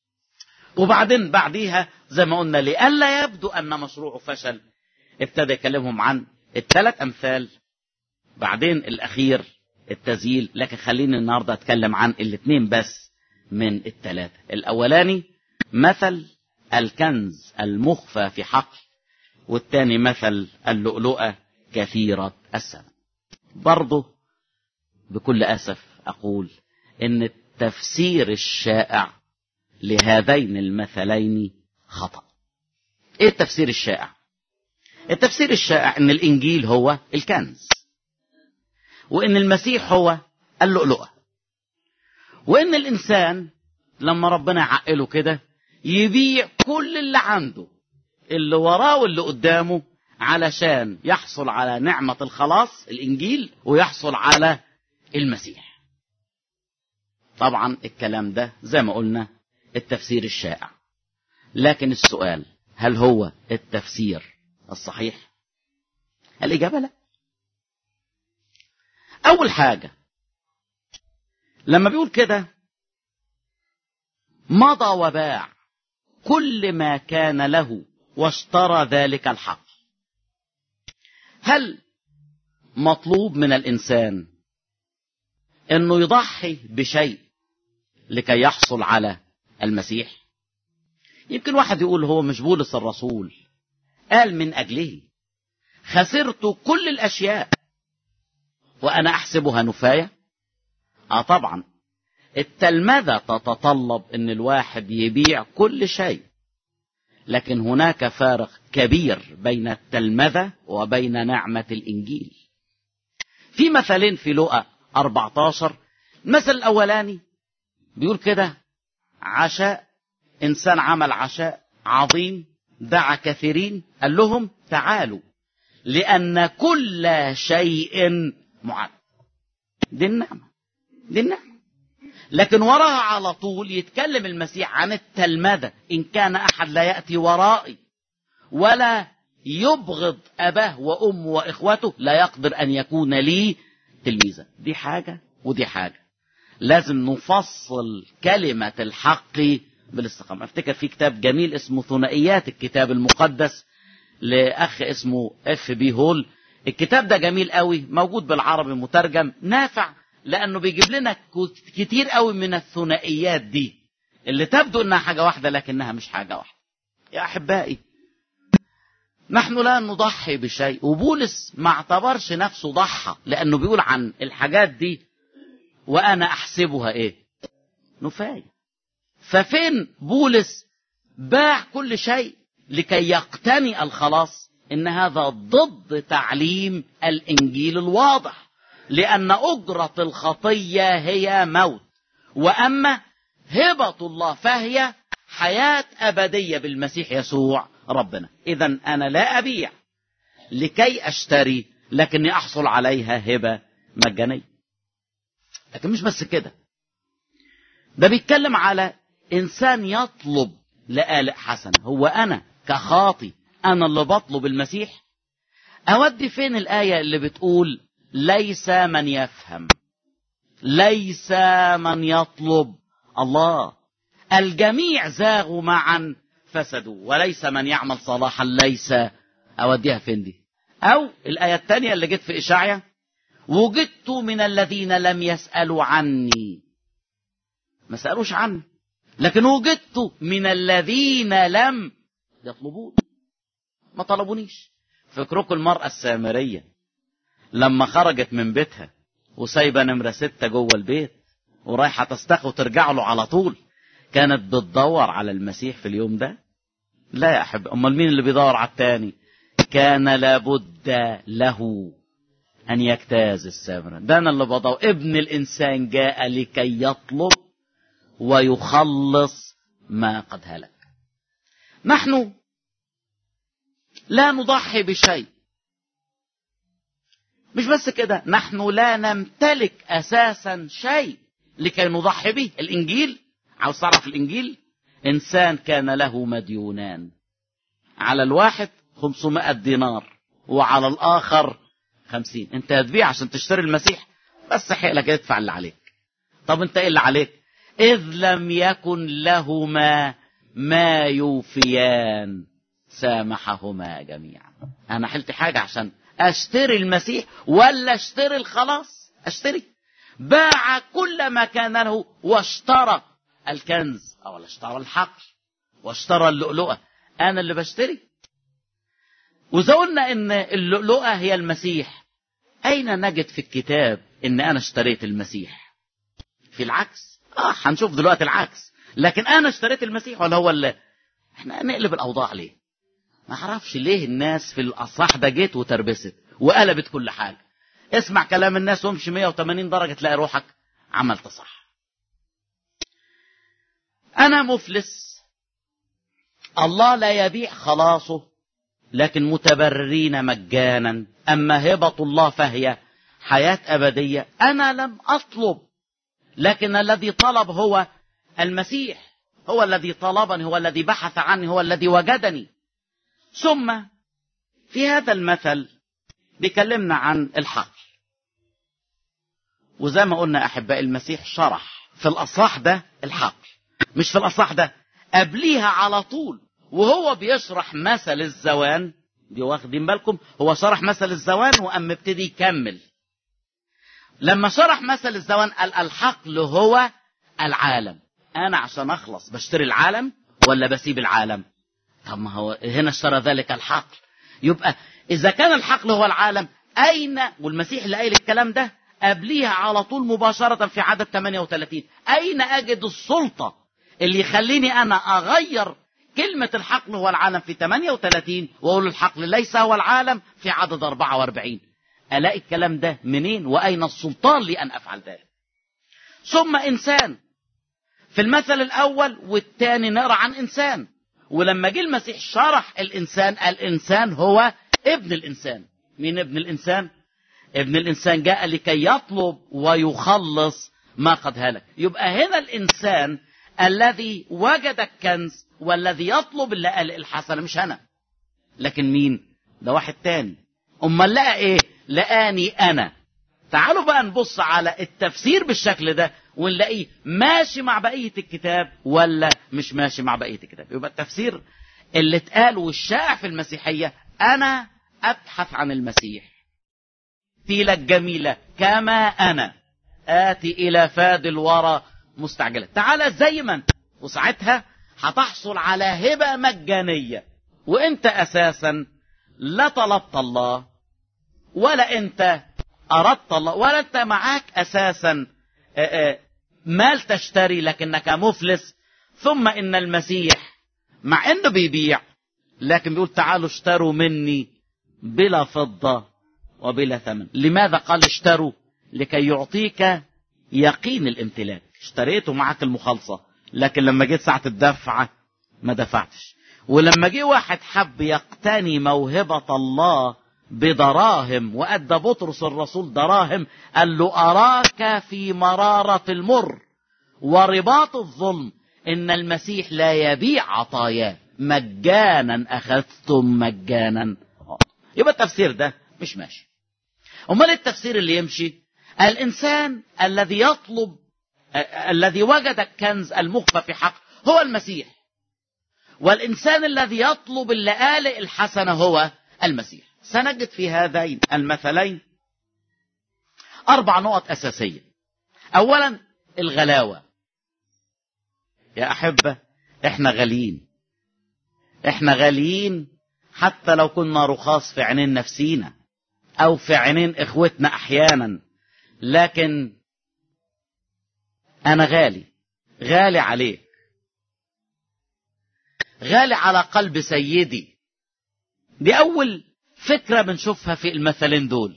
وبعدين بعديها زي ما قلنا لئلا يبدو ان مشروعه فشل ابتدى يكلمهم عن الثلاث امثال بعدين الاخير التزييل لكن خليني النهارده اتكلم عن الاثنين بس من الثلاثه الاولاني مثل الكنز المخفى في حقل والثاني مثل اللؤلؤه كثيره الثمن برضه بكل اسف اقول ان التفسير الشائع لهذين المثلين خطا ايه التفسير الشائع التفسير الشائع ان الانجيل هو الكنز وان المسيح هو اللؤلؤه وان الانسان لما ربنا يعقله كده يبيع كل اللي عنده اللي وراه واللي قدامه علشان يحصل على نعمة الخلاص الإنجيل ويحصل على المسيح طبعا الكلام ده زي ما قلنا التفسير الشائع لكن السؤال هل هو التفسير الصحيح الإجابة لا أول حاجة لما بيقول كده مضى وباع كل ما كان له واشترى ذلك الحق هل مطلوب من الإنسان أنه يضحي بشيء لكي يحصل على المسيح يمكن واحد يقول هو مش بولس الرسول قال من أجله خسرت كل الأشياء وأنا أحسبها نفاية آه طبعا التلمذة تتطلب ان الواحد يبيع كل شيء لكن هناك فارق كبير بين التلمذة وبين نعمة الإنجيل في مثلين في لقا 14 المثل الأولاني بيقول كده عشاء إنسان عمل عشاء عظيم دعا كثيرين قال لهم تعالوا لأن كل شيء معد دي النعمة دي النعمة لكن وراها على طول يتكلم المسيح عن التلمذة إن كان أحد لا يأتي ورائي ولا يبغض أباه وأمه وإخوته لا يقدر أن يكون لي تلميذا دي حاجة ودي حاجة لازم نفصل كلمة الحق بالاستقامة افتكر في كتاب جميل اسمه ثنائيات الكتاب المقدس لأخ اسمه اف بي هول الكتاب ده جميل قوي موجود بالعربي مترجم نافع لانه بيجيب لنا كتير قوي من الثنائيات دي اللي تبدو انها حاجه واحده لكنها مش حاجه واحده يا احبائي نحن لا نضحي بشيء وبولس ما اعتبرش نفسه ضحى لانه بيقول عن الحاجات دي وانا احسبها ايه نفاية ففين بولس باع كل شيء لكي يقتني الخلاص ان هذا ضد تعليم الانجيل الواضح لأن أجرة الخطية هي موت وأما هبة الله فهي حياة أبدية بالمسيح يسوع ربنا إذا أنا لا أبيع لكي أشتري لكني أحصل عليها هبة مجانية لكن مش بس كده ده بيتكلم على إنسان يطلب لآلئ حسنة هو أنا كخاطي أنا اللي بطلب المسيح أودي فين الآية اللي بتقول ليس من يفهم ليس من يطلب الله الجميع زاغوا معا فسدوا وليس من يعمل صلاحا ليس اوديها فين دي او الايه الثانيه اللي جت في اشعيا وجدت من الذين لم يسالوا عني ما سالوش عني لكن وجدت من الذين لم يطلبون ما طلبونيش فكركم المراه السامريه لما خرجت من بيتها وسايبه نمره ستة جوه البيت ورايحه تستخ وترجع له على طول كانت بتدور على المسيح في اليوم ده لا يا احب امال مين اللي بيدور على التاني كان لابد له ان يجتاز السامرة ده انا اللي بدور ابن الانسان جاء لكي يطلب ويخلص ما قد هلك نحن لا نضحي بشيء مش بس كده نحن لا نمتلك اساسا شيء لكي نضحي به الانجيل عاوز تعرف الانجيل انسان كان له مديونان على الواحد 500 دينار وعلى الاخر 50 انت هتبيع عشان تشتري المسيح بس حقلك ادفع اللي عليك طب انت ايه اللي عليك اذ لم يكن لهما ما يوفيان سامحهما جميعا انا حلت حاجه عشان اشتري المسيح ولا اشتري الخلاص اشتري باع كل ما كان له واشترى الكنز او اشترى الحقل واشترى اللؤلؤه انا اللي بشتري واذا قلنا ان اللؤلؤه هي المسيح اين نجد في الكتاب ان انا اشتريت المسيح في العكس اه هنشوف دلوقتي العكس لكن انا اشتريت المسيح ولا هو اللي احنا نقلب الاوضاع ليه ما اعرفش ليه الناس في الاصح ده جيت وتربست وقلبت كل حاجه اسمع كلام الناس وامشي 180 درجه تلاقي روحك عملت صح انا مفلس الله لا يبيع خلاصه لكن متبررين مجانا اما هبه الله فهي حياه ابديه انا لم اطلب لكن الذي طلب هو المسيح هو الذي طلبني هو الذي بحث عني هو الذي وجدني ثم في هذا المثل بيكلمنا عن الحقل وزي ما قلنا احباء المسيح شرح في الاصح ده الحقل مش في الاصح ده قبليها على طول وهو بيشرح مثل الزوان دي واخدين بالكم هو شرح مثل الزوان وقام مبتدي يكمل لما شرح مثل الزوان قال الحقل هو العالم انا عشان اخلص بشتري العالم ولا بسيب العالم طب ما هو هنا اشترى ذلك الحقل يبقى اذا كان الحقل هو العالم اين والمسيح اللي قايل الكلام ده قبليها على طول مباشرة في عدد 38 أين أجد السلطة اللي يخليني أنا أغير كلمة الحقل هو العالم في 38 وأقول الحقل ليس هو العالم في عدد 44 ألاقي الكلام ده منين وأين السلطان لي أن أفعل ذلك ثم إنسان في المثل الأول والثاني نقرأ عن إنسان ولما جه المسيح شرح الإنسان الإنسان هو ابن الإنسان مين ابن الإنسان ابن الإنسان جاء لكي يطلب ويخلص ما قد هلك يبقى هنا الإنسان الذي وجد الكنز والذي يطلب اللقاء الحسنة مش أنا لكن مين ده واحد تاني أمال لقى إيه لقاني أنا تعالوا بقى نبص على التفسير بالشكل ده ونلاقيه ماشي مع بقية الكتاب ولا مش ماشي مع بقية الكتاب يبقى التفسير اللي اتقال والشائع في المسيحية أنا أبحث عن المسيح تيلة جميلة كما أنا آتي إلى فاد الورى مستعجلة تعالى زي ما أنت وساعتها هتحصل على هبة مجانية وأنت أساسا لا طلبت الله ولا أنت أردت الله ولا أنت معاك أساسا مال تشتري لكنك مفلس ثم إن المسيح مع إنه بيبيع لكن بيقول تعالوا اشتروا مني بلا فضة وبلا ثمن لماذا قال اشتروا لكي يعطيك يقين الامتلاك اشتريته معك المخالصة لكن لما جيت ساعة الدفعة ما دفعتش ولما جه واحد حب يقتني موهبة الله بدراهم وأدى بطرس الرسول دراهم قال له أراك في مرارة المر ورباط الظلم إن المسيح لا يبيع عطاياه مجانا أخذتم مجانا يبقى التفسير ده مش ماشي أمال التفسير اللي يمشي الإنسان الذي يطلب الذي وجد الكنز المخفى في حق هو المسيح والإنسان الذي يطلب اللآلئ الحسنة هو المسيح سنجد في هذين المثلين أربع نقط أساسية أولا الغلاوة يا أحبة إحنا غاليين إحنا غاليين حتى لو كنا رخاص في عينين نفسينا أو في عينين إخوتنا أحيانا لكن أنا غالي غالي عليك غالي على قلب سيدي دي أول فكرة بنشوفها في المثلين دول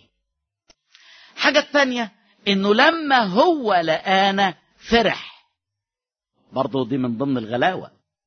حاجة الثانية إنه لما هو لقانا فرح برضو دي من ضمن الغلاوة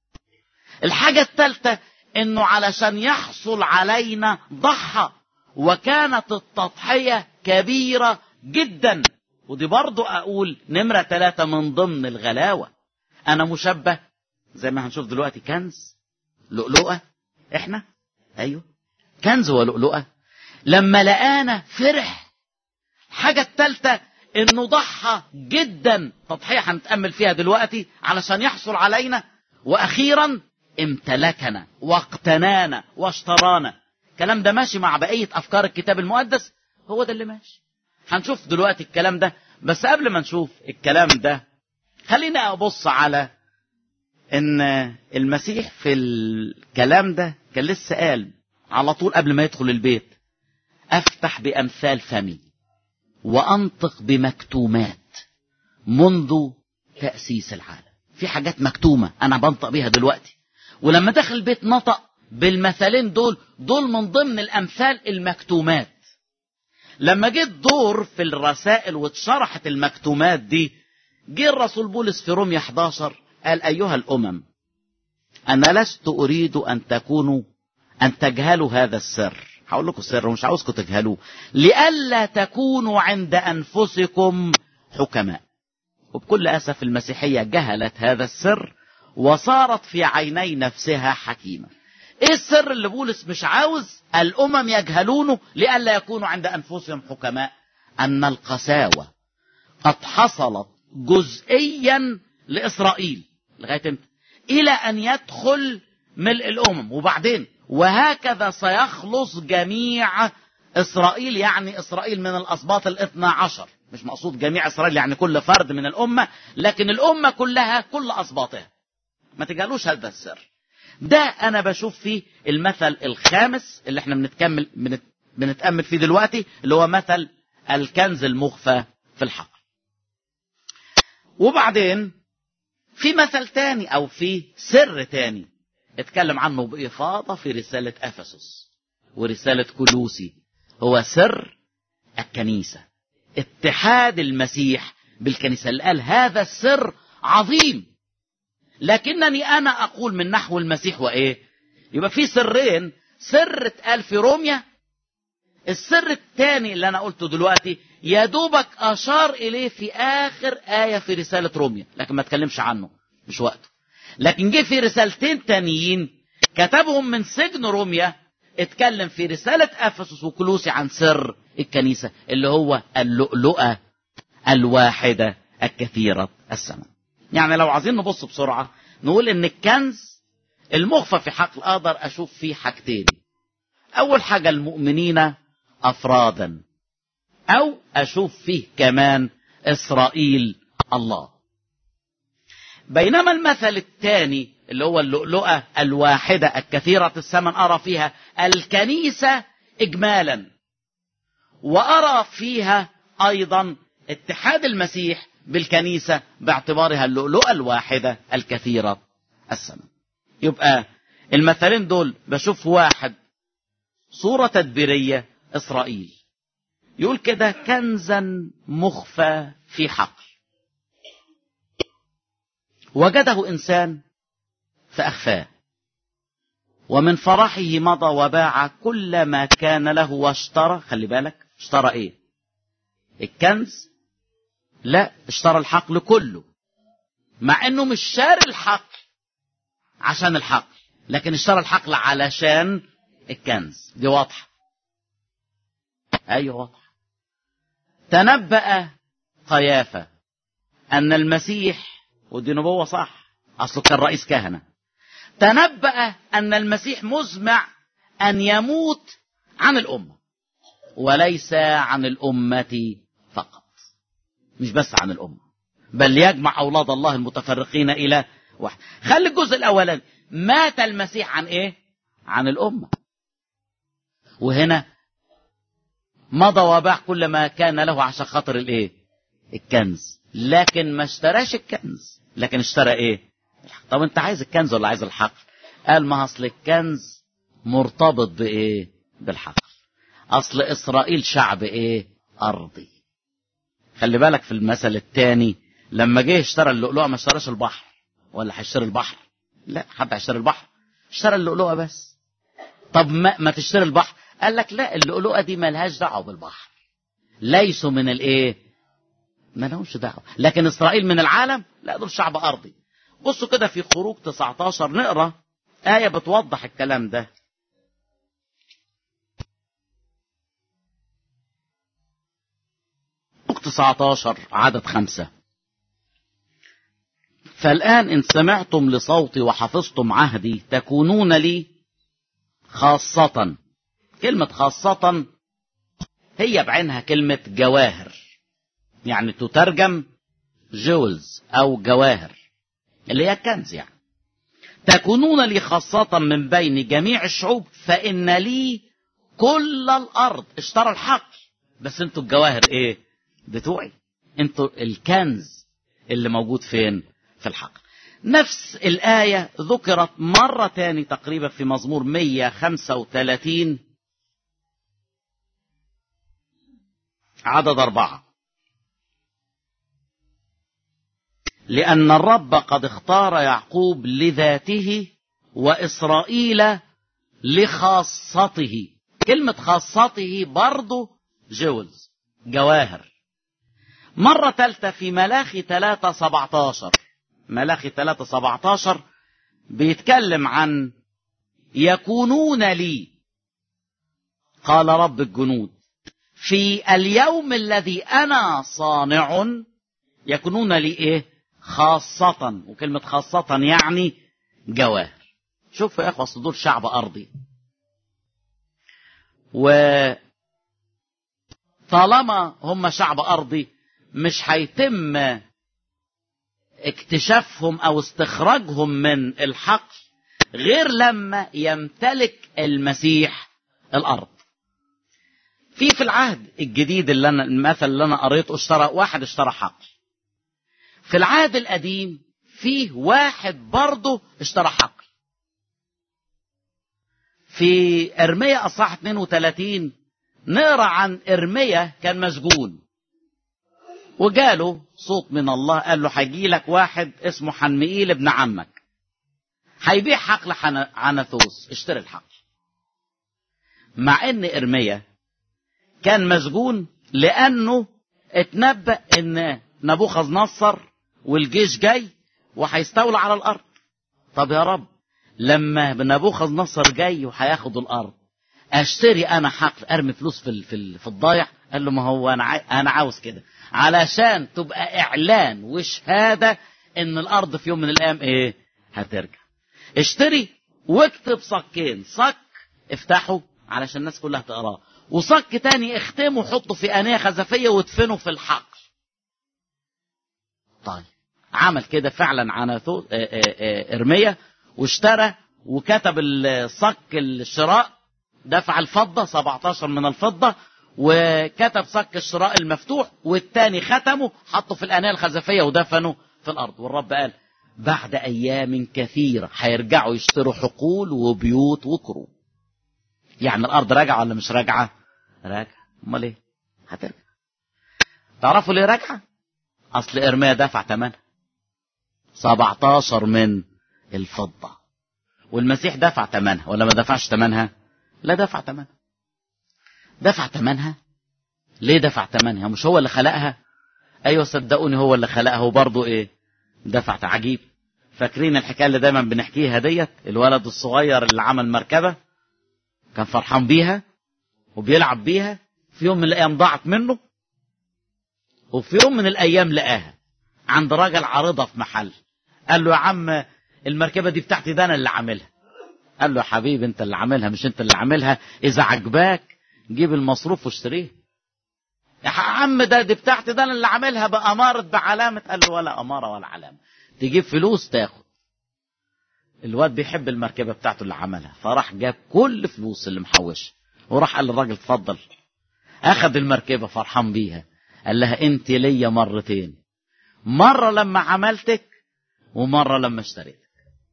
الحاجة الثالثة إنه علشان يحصل علينا ضحى وكانت التضحية كبيرة جدا ودي برضو أقول نمرة ثلاثة من ضمن الغلاوة أنا مشبه زي ما هنشوف دلوقتي كنز لؤلؤة إحنا أيوه كنز ولؤلؤة لما لقانا فرح الحاجة الثالثة انه ضحى جدا تضحية هنتأمل فيها دلوقتي علشان يحصل علينا واخيرا امتلكنا واقتنانا واشترانا الكلام ده ماشي مع بقية افكار الكتاب المقدس هو ده اللي ماشي هنشوف دلوقتي الكلام ده بس قبل ما نشوف الكلام ده خلينا ابص على ان المسيح في الكلام ده كان لسه قال على طول قبل ما يدخل البيت افتح بامثال فمي وانطق بمكتومات منذ تاسيس العالم في حاجات مكتومه انا بنطق بيها دلوقتي ولما دخل البيت نطق بالمثلين دول دول من ضمن الامثال المكتومات لما جه الدور في الرسائل واتشرحت المكتومات دي جه الرسول بولس في رومية 11 قال ايها الامم انا لست اريد ان تكونوا أن تجهلوا هذا السر هقول لكم السر ومش عاوزكم تجهلوه لئلا تكونوا عند أنفسكم حكماء وبكل أسف المسيحية جهلت هذا السر وصارت في عيني نفسها حكيمة ايه السر اللي بولس مش عاوز الامم يجهلونه لئلا يكونوا عند انفسهم حكماء ان القساوة قد حصلت جزئيا لاسرائيل لغاية امتى الى ان يدخل ملء الامم وبعدين وهكذا سيخلص جميع إسرائيل يعني إسرائيل من الأسباط الاثنى عشر مش مقصود جميع إسرائيل يعني كل فرد من الأمة لكن الأمة كلها كل أسباطها ما تجعلوش هذا السر ده أنا بشوف فيه المثل الخامس اللي احنا بنتكمل بنت بنتأمل فيه دلوقتي اللي هو مثل الكنز المخفى في الحقل وبعدين في مثل تاني او في سر تاني اتكلم عنه بإفاضة في رسالة أفسس ورسالة كلوسي هو سر الكنيسة اتحاد المسيح بالكنيسة اللي قال هذا السر عظيم لكنني أنا أقول من نحو المسيح وإيه يبقى في سرين سر اتقال في روميا السر الثاني اللي أنا قلته دلوقتي يا دوبك أشار إليه في آخر آية في رسالة روميا لكن ما اتكلمش عنه مش وقته لكن جه في رسالتين تانيين كتبهم من سجن روميا اتكلم في رسالة أفسس وكلوسي عن سر الكنيسة اللي هو اللؤلؤة الواحدة الكثيرة الثمن يعني لو عايزين نبص بسرعة نقول ان الكنز المخفى في حقل اقدر اشوف فيه حاجتين اول حاجة المؤمنين افرادا او اشوف فيه كمان اسرائيل الله بينما المثل الثاني اللي هو اللؤلؤة الواحدة الكثيرة الثمن أرى فيها الكنيسة إجمالا وأرى فيها أيضا اتحاد المسيح بالكنيسة باعتبارها اللؤلؤة الواحدة الكثيرة الثمن يبقى المثلين دول بشوف واحد صورة تدبيرية إسرائيل يقول كده كنزا مخفى في حقل وجده إنسان فأخفاه ومن فرحه مضى وباع كل ما كان له واشترى خلي بالك اشترى ايه الكنز لا اشترى الحقل كله مع انه مش شاري الحقل عشان الحقل لكن اشترى الحقل علشان الكنز دي واضحة ايوه واضحة تنبأ قيافة ان المسيح ودي نبوة صح اصله كان رئيس كهنة تنبأ ان المسيح مزمع ان يموت عن الامة وليس عن الامة فقط مش بس عن الامة بل يجمع اولاد الله المتفرقين الى واحد خلي الجزء الاولاني مات المسيح عن ايه عن الامة وهنا مضى وباع كل ما كان له عشان خاطر الايه الكنز لكن ما اشتراش الكنز لكن اشترى ايه طب انت عايز الكنز ولا عايز الحقل قال ما اصل الكنز مرتبط بايه بالحقل اصل اسرائيل شعب ايه ارضي خلي بالك في المثل الثاني لما جه اشترى اللؤلؤه ما اشتراش البحر ولا هيشتري البحر لا حد هيشتري البحر اشترى اللؤلؤه بس طب ما, ما تشتري البحر قال لك لا اللؤلؤه دي ملهاش دعوه بالبحر ليسوا من الايه ما لهمش دعوه لكن اسرائيل من العالم لا دول شعب ارضي بصوا كده في خروج 19 نقرا آية بتوضح الكلام ده خروج 19 عدد خمسة فالآن إن سمعتم لصوتي وحفظتم عهدي تكونون لي خاصة كلمة خاصة هي بعينها كلمة جواهر يعني تترجم جولز أو جواهر اللي هي كنز يعني تكونون لي خاصة من بين جميع الشعوب فإن لي كل الأرض اشترى الحق بس انتوا الجواهر ايه بتوعي انتوا الكنز اللي موجود فين في الحق نفس الآية ذكرت مرة تاني تقريبا في مزمور 135 عدد أربعة لأن الرب قد اختار يعقوب لذاته وإسرائيل لخاصته كلمة خاصته برضه جولز جواهر مرة ثالثة في ملاخي 3 17 ملاخي 3 17 بيتكلم عن يكونون لي قال رب الجنود في اليوم الذي أنا صانع يكونون لي إيه خاصة وكلمة خاصة يعني جواهر شوفوا يا اخوة دول شعب ارضي و طالما هم شعب ارضي مش هيتم اكتشافهم او استخراجهم من الحقل غير لما يمتلك المسيح الارض في في العهد الجديد اللي انا المثل اللي انا قريته اشترى واحد اشترى حقل في العهد القديم فيه واحد برضه اشترى حقل في ارميا اصحاح 32 نقرا عن ارميا كان مسجون وجاله صوت من الله قال له هيجي لك واحد اسمه حنمئيل ابن عمك هيبيع حقل حن- عنثوس اشتري الحقل مع ان ارميا كان مسجون لانه اتنبأ ان نبوخذ نصر والجيش جاي وهيستولى على الارض طب يا رب لما نبوخذ نصر جاي وهياخد الارض اشتري انا حقل ارمي فلوس في ال- في ال- في الضايع قال له ما هو انا عاي... انا عاوز كده علشان تبقى اعلان وشهاده ان الارض في يوم من الايام ايه هترجع اشتري واكتب صكين صك افتحه علشان الناس كلها تقراه وصك تاني اختمه وحطه في انيه خزفيه وادفنه في الحقل طيب عمل كده فعلا عناثو اه اه اه ارميا واشترى وكتب الصك الشراء دفع الفضة 17 من الفضة وكتب صك الشراء المفتوح والتاني ختمه حطه في الانيه الخزفيه ودفنه في الارض والرب قال بعد ايام كثيره هيرجعوا يشتروا حقول وبيوت وكروب يعني الارض راجعه ولا مش راجعه راجعه امال ايه هترجع تعرفوا ليه راجعه اصل ارميا دفع ثمنها 17 من الفضه والمسيح دفع ثمنها ولا ما دفعش ثمنها لا دفع ثمنها دفع ثمنها ليه دفع ثمنها مش هو اللي خلقها ايوه صدقوني هو اللي خلقها وبرضه ايه دفع عجيب فاكرين الحكايه اللي دايما بنحكيها ديت الولد الصغير اللي عمل مركبه كان فرحان بيها وبيلعب بيها في يوم من الايام ضاعت منه وفي يوم من الايام لقاها عند راجل عارضها في محل قال له يا عم المركبه دي بتاعتي ده انا اللي عاملها قال له يا حبيبي انت اللي عاملها مش انت اللي عاملها اذا عجباك جيب المصروف واشتريه يا عم ده دي بتاعتي ده انا اللي عاملها بأمارة بعلامة قال له ولا أمارة ولا علامة تجيب فلوس تاخد الواد بيحب المركبة بتاعته اللي عملها فراح جاب كل فلوس اللي محوشها وراح قال للراجل اتفضل اخد المركبة فرحان بيها قال لها انت ليا مرتين مرة لما عملتك ومرة لما اشتريتك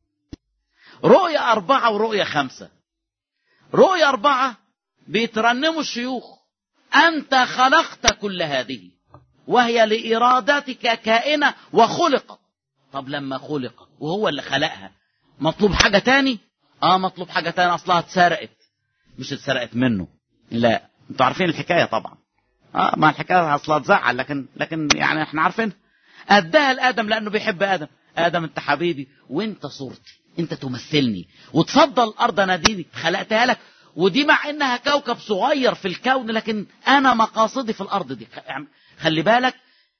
رؤية أربعة ورؤية خمسة رؤية أربعة بيترنموا الشيوخ أنت خلقت كل هذه وهي لإرادتك كائنة وخلقت طب لما خلقت وهو اللي خلقها مطلوب حاجة تاني اه مطلوب حاجة تاني اصلها اتسرقت مش اتسرقت منه لا انتوا عارفين الحكاية طبعا اه ما الحكاية اصلها تزعل لكن لكن يعني احنا عارفين اداها لادم لانه بيحب ادم ادم انت حبيبي وانت صورتي انت تمثلني وتفضل الارض ناديني خلقتها لك ودي مع انها كوكب صغير في الكون لكن انا مقاصدي في الارض دي خلي بالك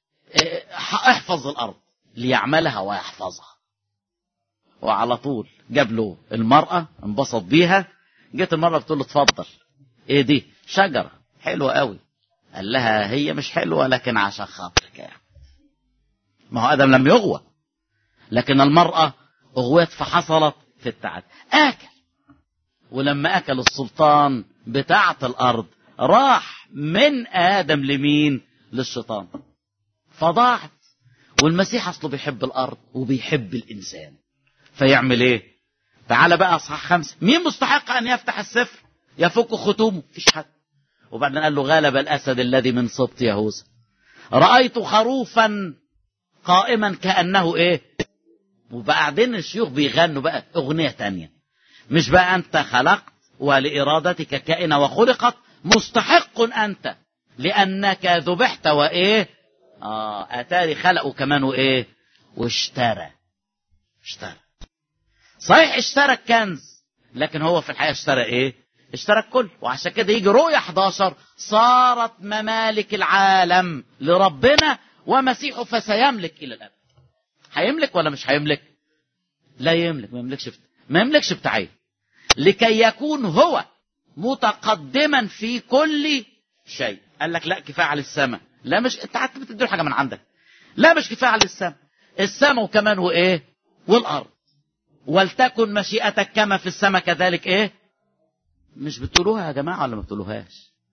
احفظ الارض ليعملها ويحفظها وعلى طول جاب له المرأة انبسط بيها جت المرأة بتقول له اتفضل ايه دي شجرة حلوة قوي قال لها هي مش حلوة لكن عشان خاطرك يعني ما هو ادم لم يغوى لكن المرأة اغويت فحصلت في التعب اكل ولما اكل السلطان بتاعة الارض راح من ادم لمين للشيطان فضاعت والمسيح اصله بيحب الارض وبيحب الانسان فيعمل ايه تعال بقى اصحاح خمسة مين مستحق ان يفتح السفر يفك ختومه مفيش حد وبعدين قال له غلب الاسد الذي من سبط يهوذا رايت خروفا قائما كانه ايه وبعدين الشيوخ بيغنوا بقى اغنيه تانية مش بقى انت خلقت ولارادتك كائنه وخلقت مستحق انت لانك ذبحت وايه اه اتاري خلقه كمان وايه واشترى اشترى صحيح اشترى الكنز لكن هو في الحقيقه اشترى ايه اشترى الكل وعشان كده يجي رؤيا 11 صارت ممالك العالم لربنا ومسيحه فسيملك الى الابد هيملك ولا مش هيملك لا يملك ما يملكش بت... ما يملكش بتاعيه لكي يكون هو متقدما في كل شيء قال لك لا كفايه على السماء لا مش انت قعدت بتديله حاجه من عندك لا مش كفايه على السماء السماء وكمان وايه والارض ولتكن مشيئتك كما في السماء كذلك ايه مش بتقولوها يا جماعه ولا ما بتقولوهاش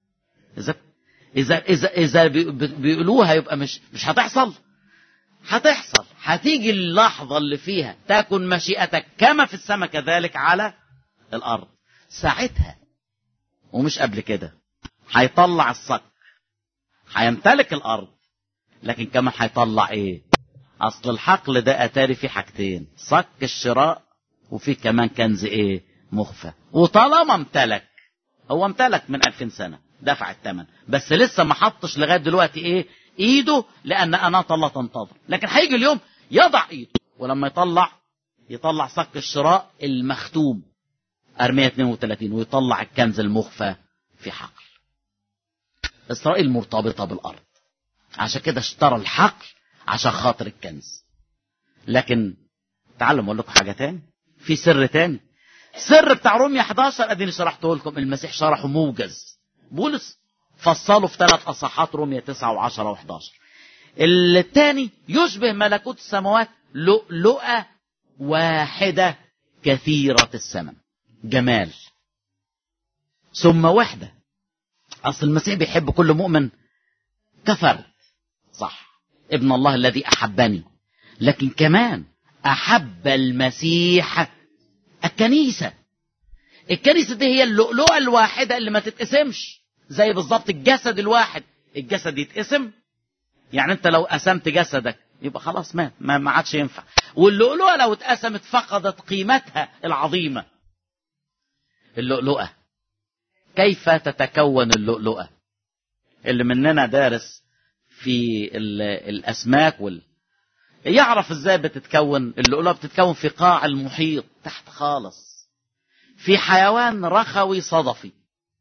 اذا اذا اذا اذا بي- بي- بيقولوها يبقى مش مش هتحصل هتحصل هتيجي اللحظه اللي فيها تكن مشيئتك كما في السماء كذلك على الارض ساعتها ومش قبل كده هيطلع الصك هيمتلك الارض لكن كمان هيطلع ايه اصل الحقل ده اتاري فيه حاجتين صك الشراء وفي كمان كنز ايه مخفى وطالما امتلك هو امتلك من 2000 سنه دفع الثمن بس لسه ما حطش لغايه دلوقتي ايه ايده لان انات الله تنتظر لكن هيجي اليوم يضع ايده ولما يطلع يطلع صك الشراء المختوم ارميه 32 ويطلع الكنز المخفى في حقل اسرائيل مرتبطه بالارض عشان كده اشترى الحقل عشان خاطر الكنز لكن تعالوا اقول لكم حاجه تاني في سر تاني سر بتاع رومية 11 اديني شرحته لكم المسيح شرحه موجز بولس فصله في ثلاث اصحاحات رومية 9 و10 و11 الثاني يشبه ملكوت السماوات لؤلؤة واحدة كثيرة الثمن جمال ثم وحدة أصل المسيح بيحب كل مؤمن كفرد صح ابن الله الذي أحبني لكن كمان أحب المسيح الكنيسة الكنيسة دي هي اللؤلؤة الواحدة اللي ما تتقسمش زي بالظبط الجسد الواحد الجسد يتقسم يعني انت لو قسمت جسدك يبقى خلاص مات ما ما عادش ينفع واللؤلؤة لو اتقسمت فقدت قيمتها العظيمة اللؤلؤة كيف تتكون اللؤلؤة اللي مننا دارس في ال- الأسماك وال يعرف ازاي بتتكون اللؤلؤة بتتكون في قاع المحيط تحت خالص في حيوان رخوي صدفي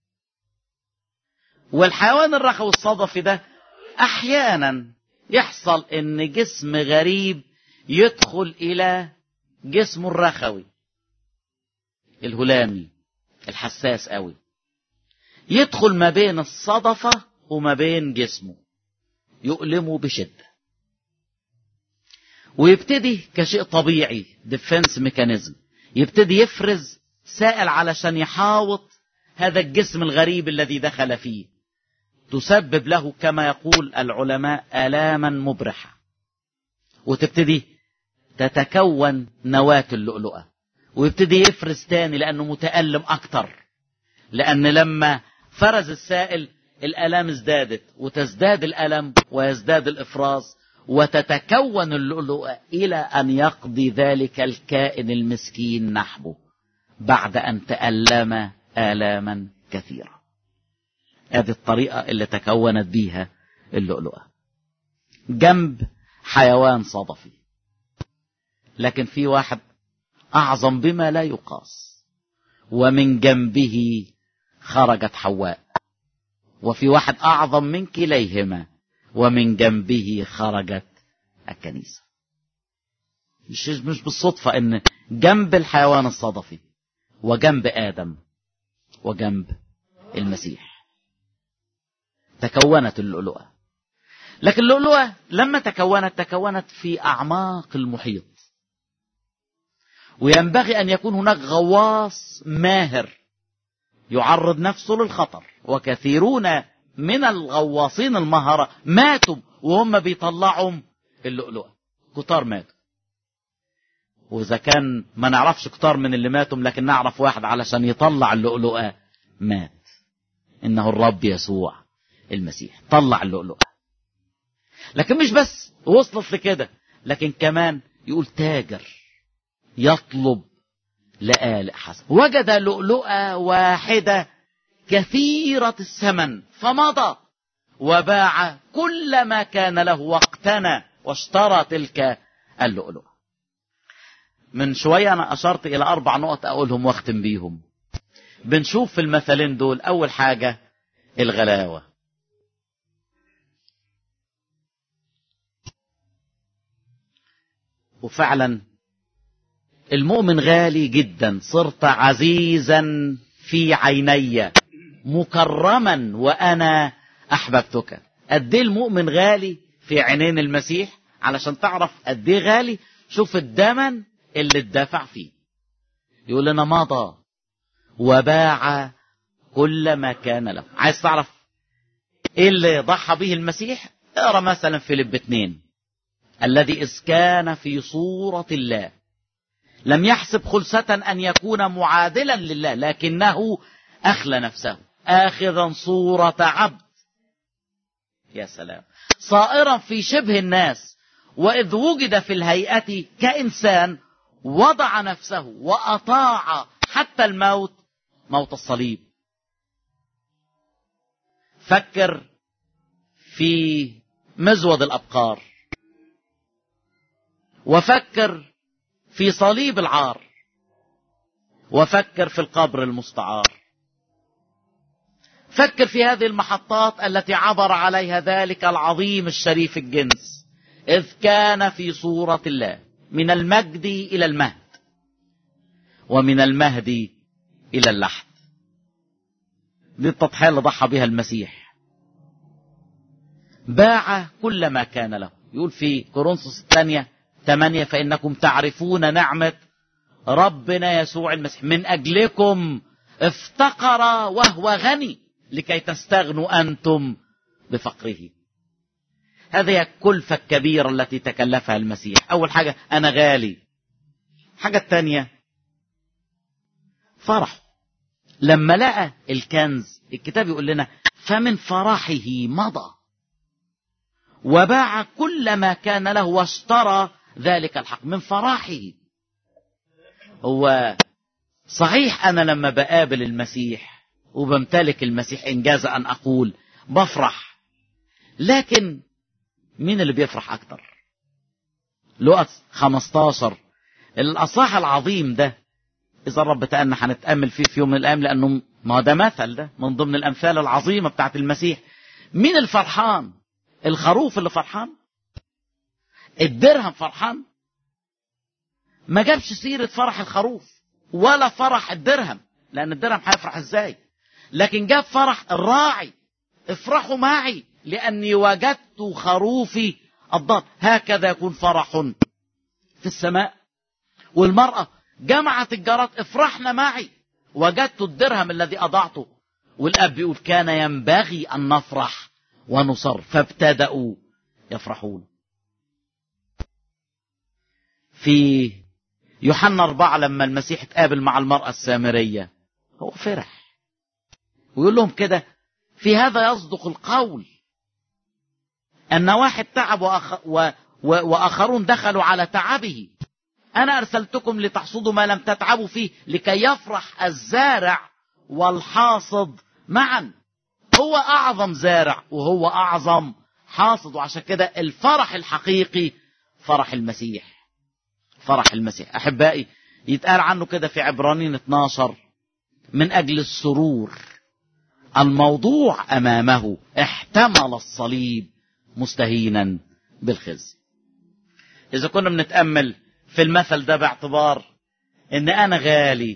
والحيوان الرخوي الصدفي ده احيانا يحصل ان جسم غريب يدخل الى جسمه الرخوي الهلامي الحساس قوي يدخل ما بين الصدفة وما بين جسمه يؤلمه بشدة ويبتدي كشيء طبيعي ديفنس ميكانيزم يبتدي يفرز سائل علشان يحاوط هذا الجسم الغريب الذي دخل فيه تسبب له كما يقول العلماء آلاما مبرحة وتبتدي تتكون نواة اللؤلؤة ويبتدي يفرز تاني لأنه متألم أكتر لأن لما فرز السائل الآلام ازدادت وتزداد الألم ويزداد الإفراز وتتكون اللؤلؤة إلى أن يقضي ذلك الكائن المسكين نحبه بعد أن تألم آلاما كثيرة هذه الطريقة اللي تكونت بيها اللؤلؤة جنب حيوان صدفي لكن في واحد أعظم بما لا يقاس ومن جنبه خرجت حواء وفي واحد أعظم من كليهما ومن جنبه خرجت الكنيسة مش مش بالصدفة ان جنب الحيوان الصدفي وجنب آدم وجنب المسيح تكونت اللؤلؤة لكن اللؤلؤة لما تكونت تكونت في أعماق المحيط وينبغي أن يكون هناك غواص ماهر يعرض نفسه للخطر وكثيرون من الغواصين المهرة ماتوا وهم بيطلعوا اللؤلؤة كتار ماتوا وإذا كان ما نعرفش كتار من اللي ماتوا لكن نعرف واحد علشان يطلع اللؤلؤة مات إنه الرب يسوع المسيح طلع اللؤلؤة لكن مش بس وصلت لكده لكن كمان يقول تاجر يطلب لآلئ حسن وجد لؤلؤة واحدة كثيرة الثمن فمضى وباع كل ما كان له واقتنى واشترى تلك اللؤلؤة من شوية أنا أشرت إلى أربع نقط أقولهم واختم بيهم بنشوف في المثلين دول أول حاجة الغلاوة وفعلا المؤمن غالي جدا صرت عزيزا في عيني مكرما وانا احببتك قد ايه المؤمن غالي في عينين المسيح علشان تعرف قد ايه غالي شوف الدمن اللي اتدفع فيه يقول لنا مضى وباع كل ما كان له عايز تعرف ايه اللي ضحى به المسيح اقرا مثلا فيليب اتنين الذي اذ كان في صورة الله لم يحسب خلسة ان يكون معادلا لله لكنه اخلى نفسه اخذا صورة عبد يا سلام صائرا في شبه الناس واذ وجد في الهيئة كانسان وضع نفسه واطاع حتى الموت موت الصليب فكر في مزود الابقار وفكر في صليب العار وفكر في القبر المستعار فكر في هذه المحطات التي عبر عليها ذلك العظيم الشريف الجنس اذ كان في صوره الله من المجد الى المهد ومن المهد الى اللحد دي التضحيه اللي ضحى بها المسيح باع كل ما كان له يقول في كورنثوس الثانيه 8 فانكم تعرفون نعمه ربنا يسوع المسيح من اجلكم افتقر وهو غني لكي تستغنوا انتم بفقره هذه هي الكلفه الكبيره التي تكلفها المسيح اول حاجه انا غالي الحاجه الثانيه فرح لما لقى الكنز الكتاب يقول لنا فمن فرحه مضى وباع كل ما كان له واشترى ذلك الحق من فرحه هو صحيح انا لما بقابل المسيح وبمتلك المسيح انجاز ان اقول بفرح لكن مين اللي بيفرح اكتر لقط 15 الاصح العظيم ده اذا الرب تأنى هنتامل فيه في يوم من الايام لانه ما ده مثل ده من ضمن الامثال العظيمه بتاعت المسيح مين الفرحان الخروف اللي فرحان الدرهم فرحان ما جابش سيرة فرح الخروف ولا فرح الدرهم لأن الدرهم هيفرح ازاي لكن جاب فرح الراعي افرحوا معي لأني وجدت خروفي الضال هكذا يكون فرح في السماء والمرأة جمعت الجارات افرحنا معي وجدت الدرهم الذي أضعته والأب بيقول كان ينبغي أن نفرح ونصر فابتدأوا يفرحون في يوحنا أربعة لما المسيح اتقابل مع المرأة السامرية هو فرح ويقول لهم كده في هذا يصدق القول أن واحد تعب وأخ... و... و... وآخرون دخلوا على تعبه أنا أرسلتكم لتحصدوا ما لم تتعبوا فيه لكي يفرح الزارع والحاصد معا هو أعظم زارع وهو أعظم حاصد وعشان كده الفرح الحقيقي فرح المسيح فرح المسيح أحبائي يتقال عنه كده في عبرانين 12 من أجل السرور الموضوع أمامه احتمل الصليب مستهينا بالخزي إذا كنا بنتأمل في المثل ده باعتبار إن أنا غالي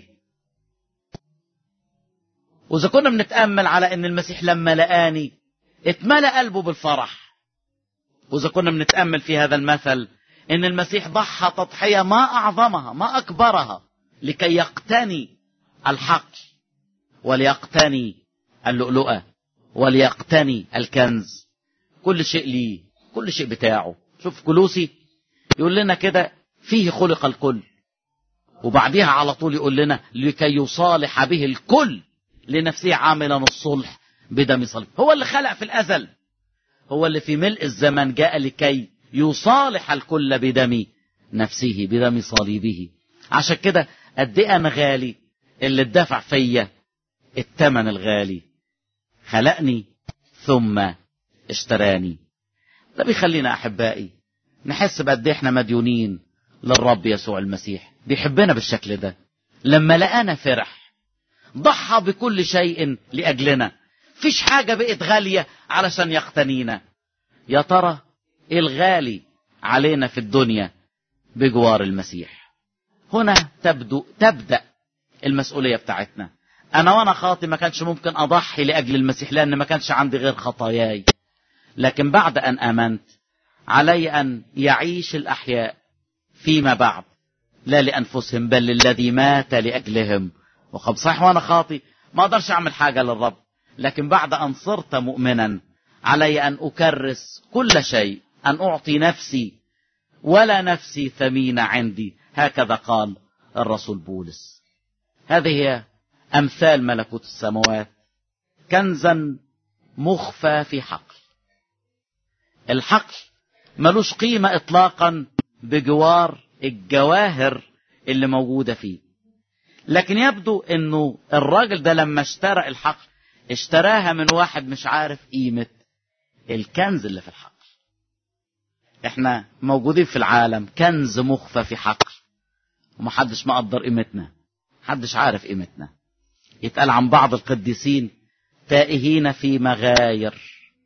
وإذا كنا بنتأمل على إن المسيح لما لقاني اتملأ قلبه بالفرح وإذا كنا بنتأمل في هذا المثل إن المسيح ضحى تضحية ما أعظمها ما أكبرها لكي يقتني الحق وليقتني اللؤلؤة وليقتني الكنز كل شيء ليه كل شيء بتاعه شوف كلوسي يقول لنا كده فيه خلق الكل وبعديها على طول يقول لنا لكي يصالح به الكل لنفسه عاملا الصلح بدم صليب هو اللي خلق في الأزل هو اللي في ملء الزمن جاء لكي يصالح الكل بدم نفسه بدم صليبه عشان كده قد ايه انا غالي اللي اتدفع فيا الثمن الغالي خلقني ثم اشتراني ده بيخلينا احبائي نحس بقد ايه احنا مديونين للرب يسوع المسيح بيحبنا بالشكل ده لما لقانا فرح ضحى بكل شيء لاجلنا فيش حاجه بقت غاليه علشان يقتنينا يا ترى ايه الغالي علينا في الدنيا بجوار المسيح هنا تبدو تبدا المسؤوليه بتاعتنا انا وانا خاطي ما كانش ممكن اضحي لاجل المسيح لان ما كانش عندي غير خطاياي لكن بعد ان امنت علي ان يعيش الاحياء فيما بعد لا لانفسهم بل للذي مات لاجلهم وخب صحيح وانا خاطي ما اقدرش اعمل حاجه للرب لكن بعد ان صرت مؤمنا علي أن أكرس كل شيء أن أعطي نفسي ولا نفسي ثمينة عندي هكذا قال الرسول بولس هذه هي أمثال ملكوت السماوات كنزا مخفى في حقل الحقل ملوش قيمة إطلاقا بجوار الجواهر اللي موجودة فيه لكن يبدو انه الراجل ده لما اشترى الحقل اشتراها من واحد مش عارف قيمة الكنز اللي في الحقل احنا موجودين في العالم كنز مخفى في حقل ومحدش مقدر قيمتنا محدش عارف قيمتنا يتقال عن بعض القديسين تائهين في مغاير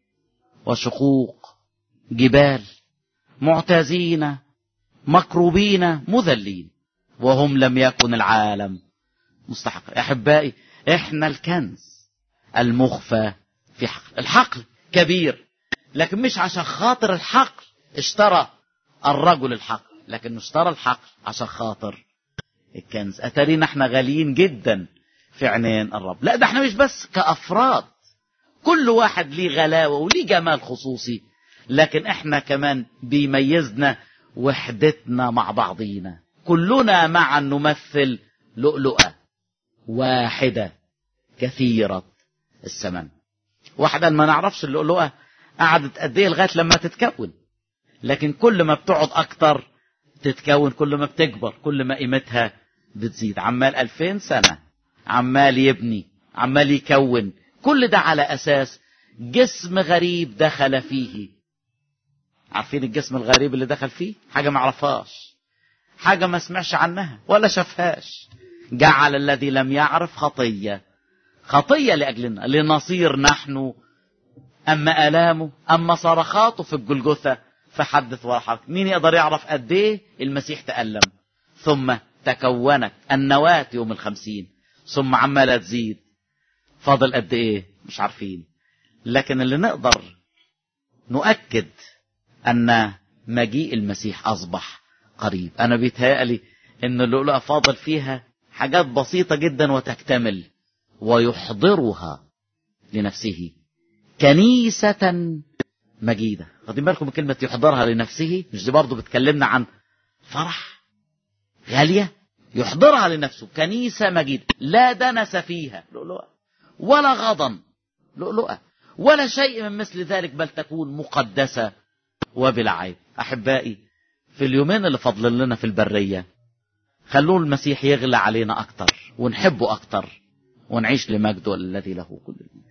وشقوق جبال معتازين مكروبين مذلين وهم لم يكن العالم مستحق احبائي احنا الكنز المخفى في حقل الحقل كبير لكن مش عشان خاطر الحقل اشترى الرجل الحقل لكن اشترى الحقل عشان خاطر الكنز اتارينا احنا غاليين جدا في عينين الرب لا ده احنا مش بس كافراد كل واحد ليه غلاوه وليه جمال خصوصي لكن احنا كمان بيميزنا وحدتنا مع بعضينا كلنا معا نمثل لؤلؤه واحده كثيره الثمن واحدة ما نعرفش اللؤلؤه قعدت قد ايه لغايه لما تتكون لكن كل ما بتقعد اكتر تتكون كل ما بتكبر كل ما قيمتها بتزيد عمال ألفين سنة عمال يبني عمال يكون كل ده على أساس جسم غريب دخل فيه عارفين الجسم الغريب اللي دخل فيه حاجة ما عرفهاش حاجة ما سمعش عنها ولا شافهاش جعل الذي لم يعرف خطية خطية لأجلنا لنصير نحن أما آلامه أما صرخاته في الجلجثة فحدث ولا حرج مين يقدر يعرف قد ايه المسيح تألم ثم تكونت النواة يوم الخمسين ثم عمالة تزيد فاضل قد ايه مش عارفين لكن اللي نقدر نؤكد ان مجيء المسيح اصبح قريب انا بيتهيألي ان اللؤلؤة فاضل فيها حاجات بسيطة جدا وتكتمل ويحضرها لنفسه كنيسة مجيدة واخدين بالكم من كلمة يحضرها لنفسه مش دي برضه بتكلمنا عن فرح غالية يحضرها لنفسه كنيسة مجيدة لا دنس فيها لؤلؤة ولا غضن لؤلؤة ولا شيء من مثل ذلك بل تكون مقدسة وبلا عيب أحبائي في اليومين اللي فضل لنا في البرية خلوه المسيح يغلى علينا أكتر ونحبه أكتر ونعيش لمجده الذي له كل المجد